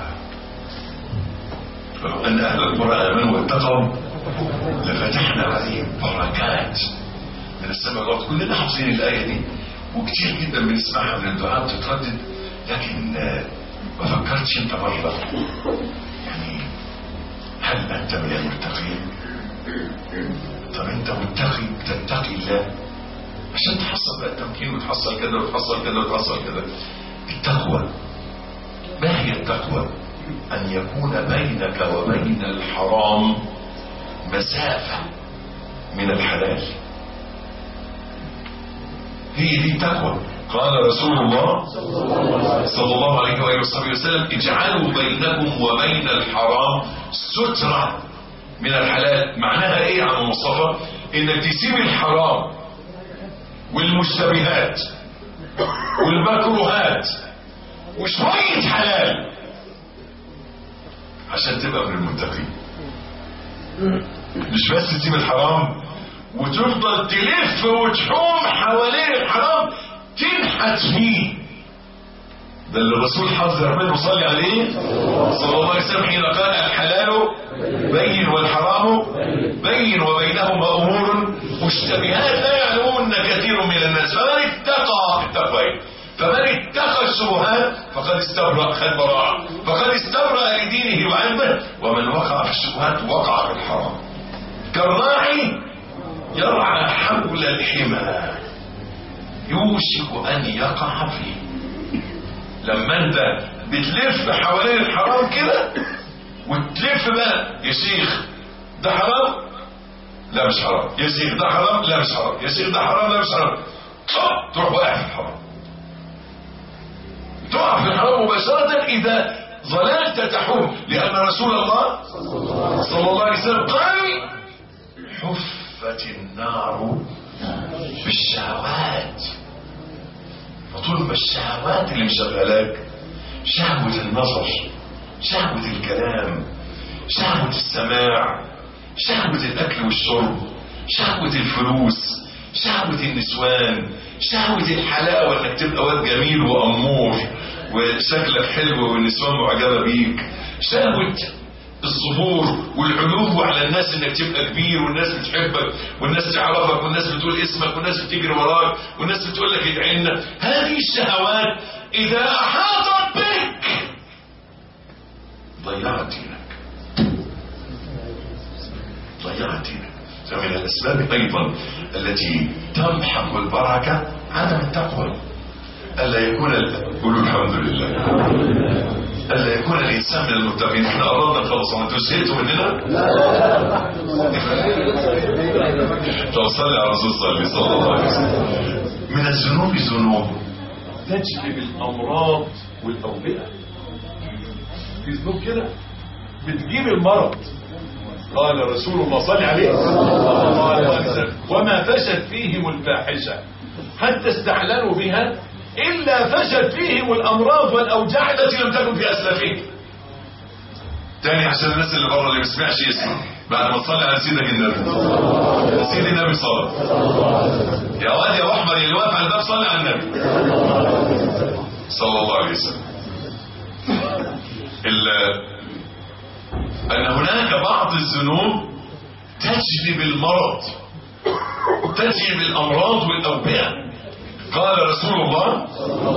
ولو ان اهل القرى امنوا واتقوا لفتحنا عليهم بركات من السماء والارض كلنا حافظين الايه دي وكتير جدا بنسمعها من الدعاء بتتردد لكن آه، ما فكرتش انت مره يعني هل انت من المتقين طب انت متقي بتتقي الله عشان تحصل بقى التمكين وتحصل كده وتحصل كده وتحصل كده التقوى ما هي التقوى ان يكون بينك وبين الحرام مسافة من الحلال هي دي التقوى قال رسول الله صلى الله عليه وآله وصحبه وسلم اجعلوا بينكم وبين الحرام سترة من الحلال معناها ايه يا عم مصطفى انك تسيب الحرام والمشتبهات والمكروهات وشوية حلال عشان تبقى من المتقين مش بس تسيب الحرام وتفضل تلف وتحوم حوالين الحرام تنحت فيه ده اللي الرسول حذر منه صلي عليه صلى الله عليه وسلم حين قال الحلال بين والحرام بين وبينهما امور مشتبهات لا يعلمون كثير من الناس فمن اتقى اتقى فمن اتقى الشبهات فقد استبرأ خد براءة فقد استبرأ لدينه وعلمه ومن وقع في الشبهات وقع في الحرام كالراعي يرعى حول الحمى يوشك ان يقع فيه لما انت بتلف حوالين الحرام كده وتلف بقى يا شيخ ده حرام لا مش حرام يا شيخ ده حرام لا مش حرام يا شيخ ده حرام لا مش حرام طب تروح واقع في الحرام تقع في الحرام مباشرة إذا ظللت تحوم لأن رسول الله صلى الله عليه وسلم قال حفت النار بالشهوات فطول ما الشهوات اللي مشغلاك شهوة النظر شهوة الكلام شهوة السماع شهوة الأكل والشرب شهوة الفلوس شهوة النسوان شهوة الحلاوة انك تبقى واد جميل وأمور وشكلك حلو والنسوان معجبة بيك شهوة الظهور والعلو على الناس انك تبقى كبير والناس بتحبك والناس تعرفك والناس بتقول اسمك والناس بتجري وراك والناس بتقول لك ادعي لنا هذه الشهوات اذا احاطت بك ضيعت دينك ضيعت دينك فمن الاسباب ايضا التي تمحق البركه عدم التقوى الا يكون ال- قولوا الحمد لله الا يكون الانسان من المتقين احنا قربنا نخلص انتوا زهقتوا مننا طب صلي على الرسول صلى صلى الله عليه وسلم من الذنوب ذنوب تجلب الامراض والاوبئه في ذنوب كده بتجيب المرض قال رسول الله صلى عليه صلى الله عليه وسلم وما فشت فيهم الفاحشه حتى استحللوا بها الا فشت فيهم الامراض والاوجاع التي لم تكن في اسلافهم تاني عشان الناس اللي بره اللي ما سمعش يسمع بعد ما تصلي على سيدك النبي سيدي النبي صلى يا واد يا احمر اللي واقف على الباب صلي على النبي صلى الله عليه وسلم ال- ان هناك بعض الذنوب تجلب المرض تجلب الامراض والاوبئه قال رسول الله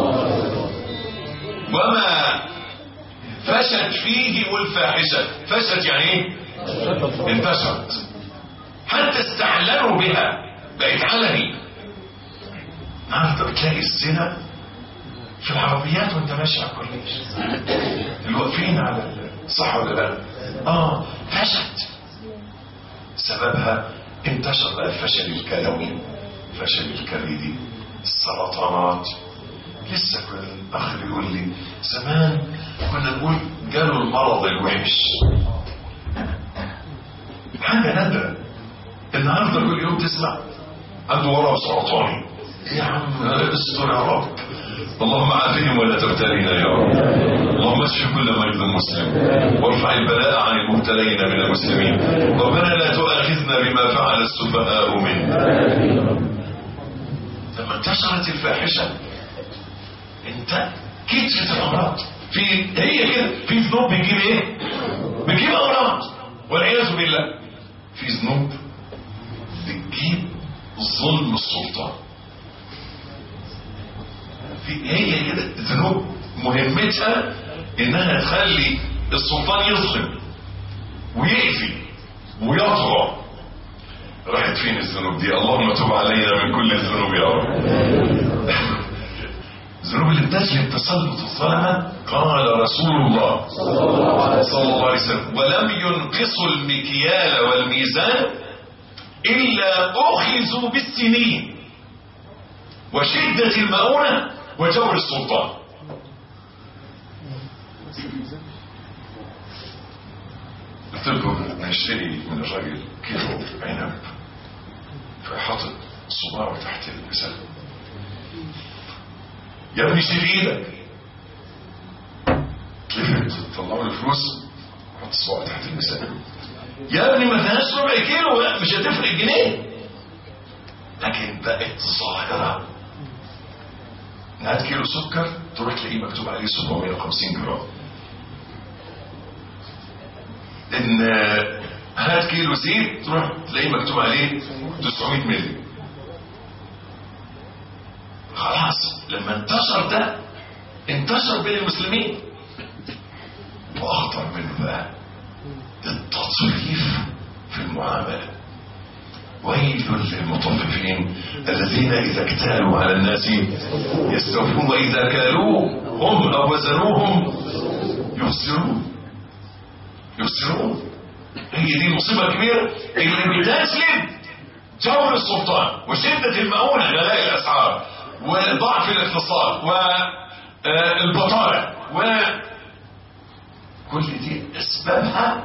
وما فشت فيه الفاحشه فشت يعني ايه انتشرت حتى استعلنوا بها بقت علني النهارده بتلاقي الزنا في العربيات وانت ماشي على الكورنيش اللي واقفين على ال- صح ولا لا؟ اه فشت سببها انتشر بقى الفشل الكلوي الفشل الكبدي السرطانات لسه كل الاخ بيقول لي زمان كنا نقول جاله المرض الوحش حاجه نادره النهارده كل يوم تسمع عنده ورم سرطاني يا عم استر يا رب اللهم عافهم ولا تبتلينا يا رب اللهم اشف كل مريض مسلم وارفع البلاء عن المبتلين من المسلمين ربنا لا تؤاخذنا بما فعل السفهاء منا لما انتشرت الفاحشه انت كترت الامراض في هي كده في ذنوب بتجيب ايه؟ بتجيب امراض والعياذ بالله في ذنوب بتجيب ظلم السلطان في هي كده ذنوب مهمتها انها تخلي السلطان يظلم ويأذي ويطغى راحت فين الذنوب دي اللهم تب علينا من كل الذنوب يا رب الذنوب اللي بتجلب تسلط الظلمة قال رسول الله صلى الله عليه وسلم ولم ينقصوا المكيال والميزان إلا أخذوا بالسنين وشدة المؤونة وجور السلطان قلت لكم نشتري من الراجل كيلو عنب فحاطط صباعه تحت اللسان يا ابني سيب ايدك تلفت طلعوا له فلوس حط صباعه تحت اللسان يا ابني ما فيهاش ربع كيلو لا مش هتفرق جنيه لكن بقت ظاهره هات كيلو سكر تروح تلاقيه مكتوب عليه 750 جرام ان هات كيلو زيت تروح تلاقيه مكتوب عليه 900 مللي خلاص لما انتشر ده انتشر بين المسلمين واخطر منه بقى التطريف في المعامله ويل للمطففين الذين اذا اكتالوا على الناس يستوفون واذا كالوهم او وزنوهم يخسرون يخسرون هي دي مصيبه كبيره اللي بتسلب جور السلطان وشده المؤونه غلاء الاسعار وضعف الاقتصاد والبطاله و كل دي اسبابها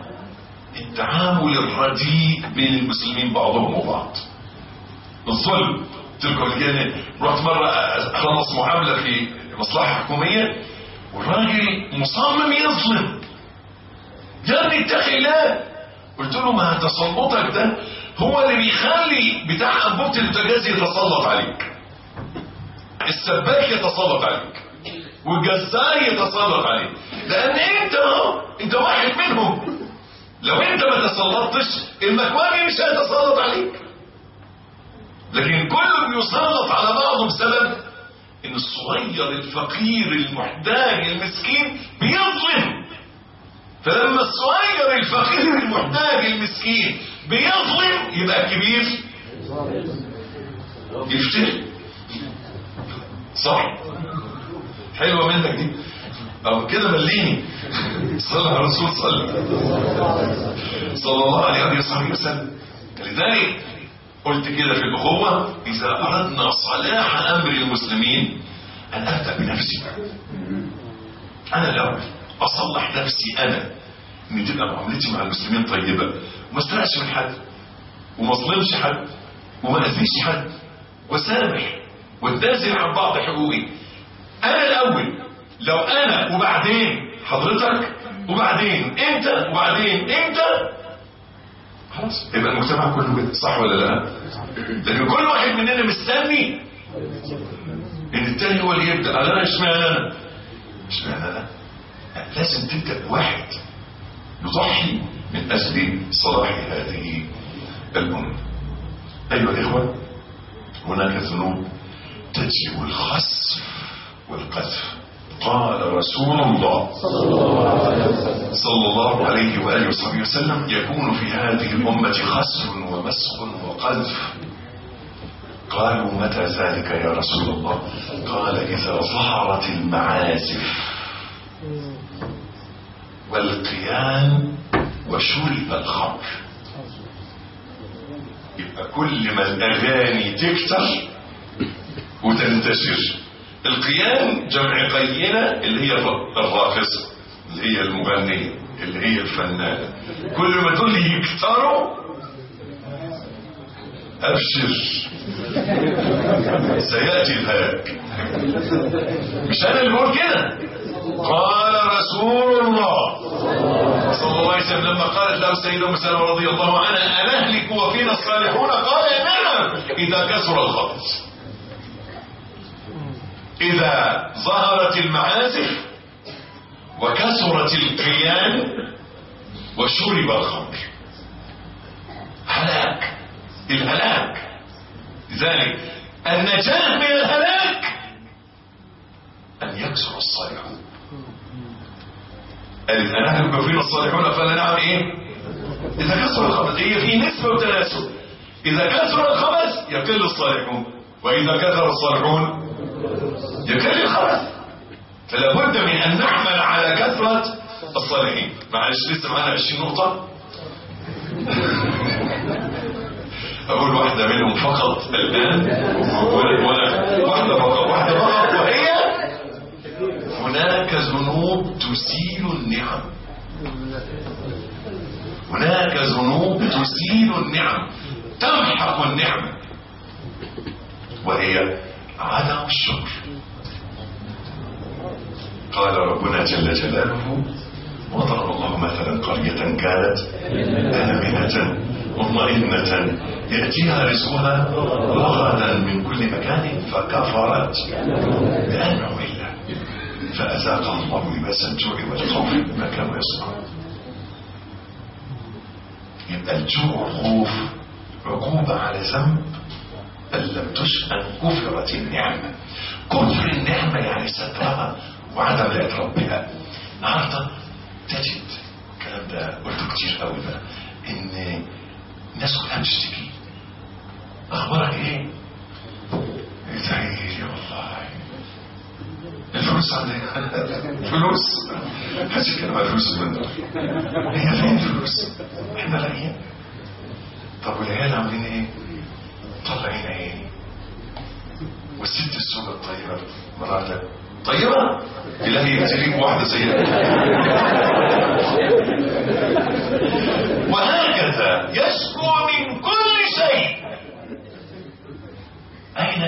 التعامل الرديء بين المسلمين بعضهم وبعض الظلم قلت لكم قبل كده رحت مره اخلص معامله في مصلحه حكوميه والراجل مصمم يظلم يا ابني اتق الله قلت له ما تسلطك ده هو اللي بيخلي بتاع انبوبه البوتاجاز يتسلط عليك السباك يتسلط عليك والجزار يتسلط عليك لان انت اهو انت واحد منهم لو انت ما تسلطتش المكواني مش هيتسلط عليك لكن كله بيسلط على بعضه بسبب ان الصغير الفقير المحتاج المسكين بيظلم فلما الصغير الفقير المحتاج المسكين بيظلم يبقى الكبير يفتري صح حلوة منك دي او كده مليني صلى على الرسول صلى صلى الله عليه وصحبه وسلم لذلك قلت كده في الأخوة إذا أردنا صلاح أمر المسلمين أن أبدأ بنفسي أنا الأول أصلح نفسي أنا إن تبقى معاملتي مع المسلمين طيبة وما استرقش من حد وما اظلمش حد وما أذيش حد وسامح واتنازل عن بعض حقوقي أنا الأول لو أنا وبعدين حضرتك وبعدين أنت وبعدين أنت خلاص يبقى المجتمع كله كده صح ولا لا لكن كل واحد مننا مستني ان التاني هو اللي يبدا لا اشمعنى انا اشمعنى انا لا، لازم تبدا واحد يضحي من اجل صلاح هذه الامه ايها الاخوه هناك ذنوب تجلب الخسف والقذف قال رسول الله صلى الله عليه وآله وصحبه وسلم يكون في هذه الأمة خسر ومسخ وقذف قالوا متى ذلك يا رسول الله قال إذا ظهرت المعازف والقيان وشرب الخمر يبقى كل ما الأغاني تكتر وتنتشر القيان جمع قينة اللي هي الراقصة اللي هي المغنية اللي هي الفنانة كل ما دول يكتروا أبشر سيأتي الهلاك مش أنا اللي بقول كده قال رسول الله صلى الله عليه وسلم لما قالت له سيدة أم سلمة رضي الله عنها أنهلك وفينا الصالحون قال نعم إذا كثر الخبث إذا ظهرت المعازف وكثرت القيان وشرب الخمر هلاك الهلاك لذلك النجاة من الهلاك أن يكثر الصالحون قالت أنهلك وفينا الصالحون قال نعم إيه إذا كثر الخبث هي في نسبة وتناسب إذا كثر الخبث يقل الصالحون وإذا كثر الصالحون يقل الخبث فلا بد من أن نعمل على كثرة الصالحين معلش لسه معانا 20 نقطة أقول واحدة منهم فقط الآن وأنا واحدة فقط واحدة فقط وهي هناك ذنوب تزيل النعم هناك ذنوب تزيل النعم تمحق النعمة وهي عدم الشكر قال ربنا جل جلاله وضرب الله مثلا قرية كانت آمنة مطمئنة يأتيها رزقها رغدا من كل مكان فكفرت بأنعم الله فأذاقها الله لباس الجوع والخوف بما كانوا يصنعون يبقى الجوع والخوف عقوبة على ذنب بل لم تشأن كفرت النعمة كفر النعمة يعني سترها وعدم الإعتراف بها النهارده تجد الكلام ده قلته كتير قوي بقى ان الناس كلها بتشتكي اخبارك ايه؟ زهيري والله الفلوس عندك فلوس حاسس كده فلوس من دول هي فين الفلوس؟ احنا لاقيين طب والعيال عاملين ايه؟ طلعين ايه؟ والست السوداء الطيبه مراتك طيبة إلهي يبتليك واحدة زيها وهكذا يشكو من كل شيء أين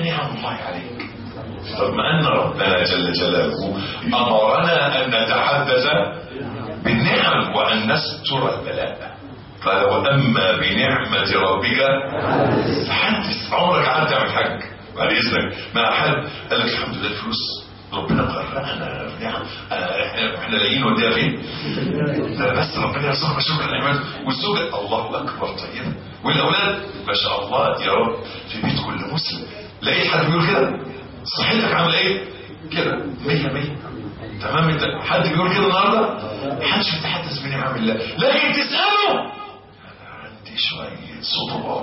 جل جلاله أمرنا أن نتحدث بالنعم وأن نستر البلاء قال وأما بنعمة ربك فحدث عمرك عدى من حج بعد إذنك مع حد قال لك الحمد لله الفلوس ربنا قرأنا نعم احنا احنا لاقيين وديها فين؟ ده بس ربنا يرزقنا شكر النعمات والزوجة الله أكبر طيبة والأولاد ما شاء الله يا رب في بيت كل مسلم لقيت حد بيقول كده صحتك عامله ايه؟ كده 100 100 تمام انت حد بيقول كده النهارده محدش بيتحدث بنعم الله لكن تساله انا عندي شويه صداع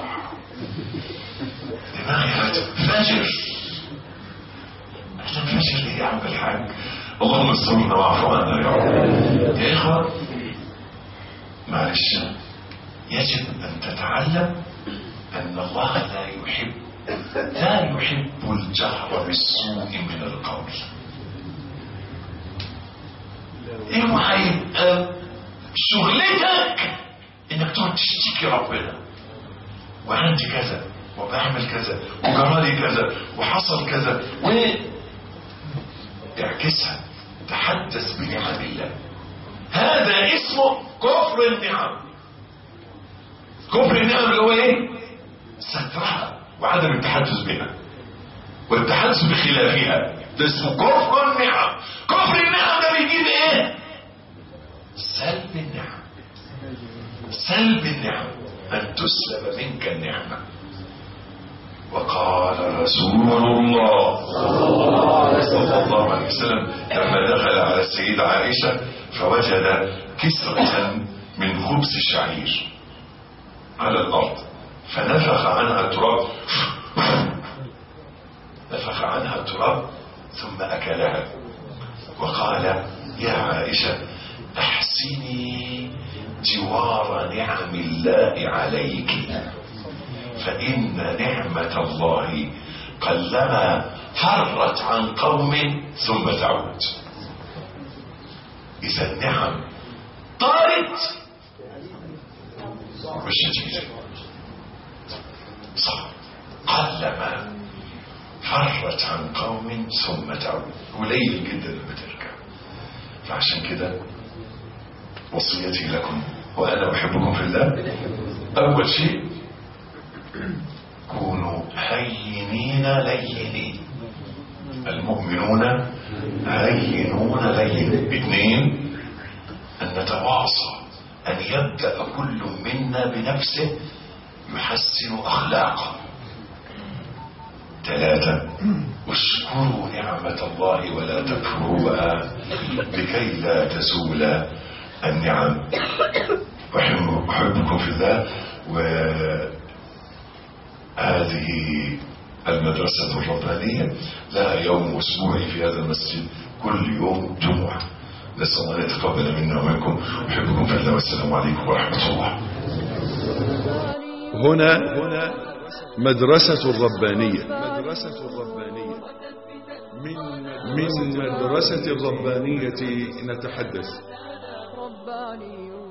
دماغي فاجر احنا فاجر ايه يا عم الحاج اللهم استرنا واعف عنا يا رب يا اخوه معلش يجب ان تتعلم ان الله لا يحب لا يحب الجهر بالسوء من القول اوعى يبقى شغلتك انك تقعد تشتكي ربنا وعندي كذا وبعمل كذا وجرالي كذا وحصل كذا و اعكسها تحدث بنعم الله هذا اسمه كفر النعم كفر النعم اللي هو ايه سترها وعدم التحدث بها والتحدث بخلافها ده اسمه كفر النعم كفر النعم ده بيجيب ايه سلب النعم سلب النعم ان تسلب منك النعمه وقال رسول الله صلى الله عليه وسلم لما دخل على السيدة عائشة فوجد كسرة من خبز الشعير على الأرض فنفخ عنها التراب نفخ عنها التراب ثم أكلها وقال يا عائشة أحسني جوار نعم الله عليك فإن نعمة الله قلما فرت عن قوم ثم تعود إذا النعم طارت مش هتيجي صح قلما فرت عن قوم ثم تعود قليل جدا لما ترجع فعشان كده وصيتي لكم وأنا أحبكم في الله أول شيء كونوا هينين لينين المؤمنون هينون لين اثنين أن نتواصى أن يبدأ كل منا بنفسه يحسن أخلاقه ثلاثة اشكروا نعمة الله ولا تكفروها لكي لا تزول النعم أحب- أحبكم في الله وهذه المدرسة الربانية لها يوم أسبوعي في هذا المسجد كل يوم جمعة نسأل الله أن يتقبل منا ومنكم أحبكم في الله والسلام عليكم ورحمة الله هنا مدرسة الربانية مدرسة الربانية من من مدرسة الربانية نتحدث رباني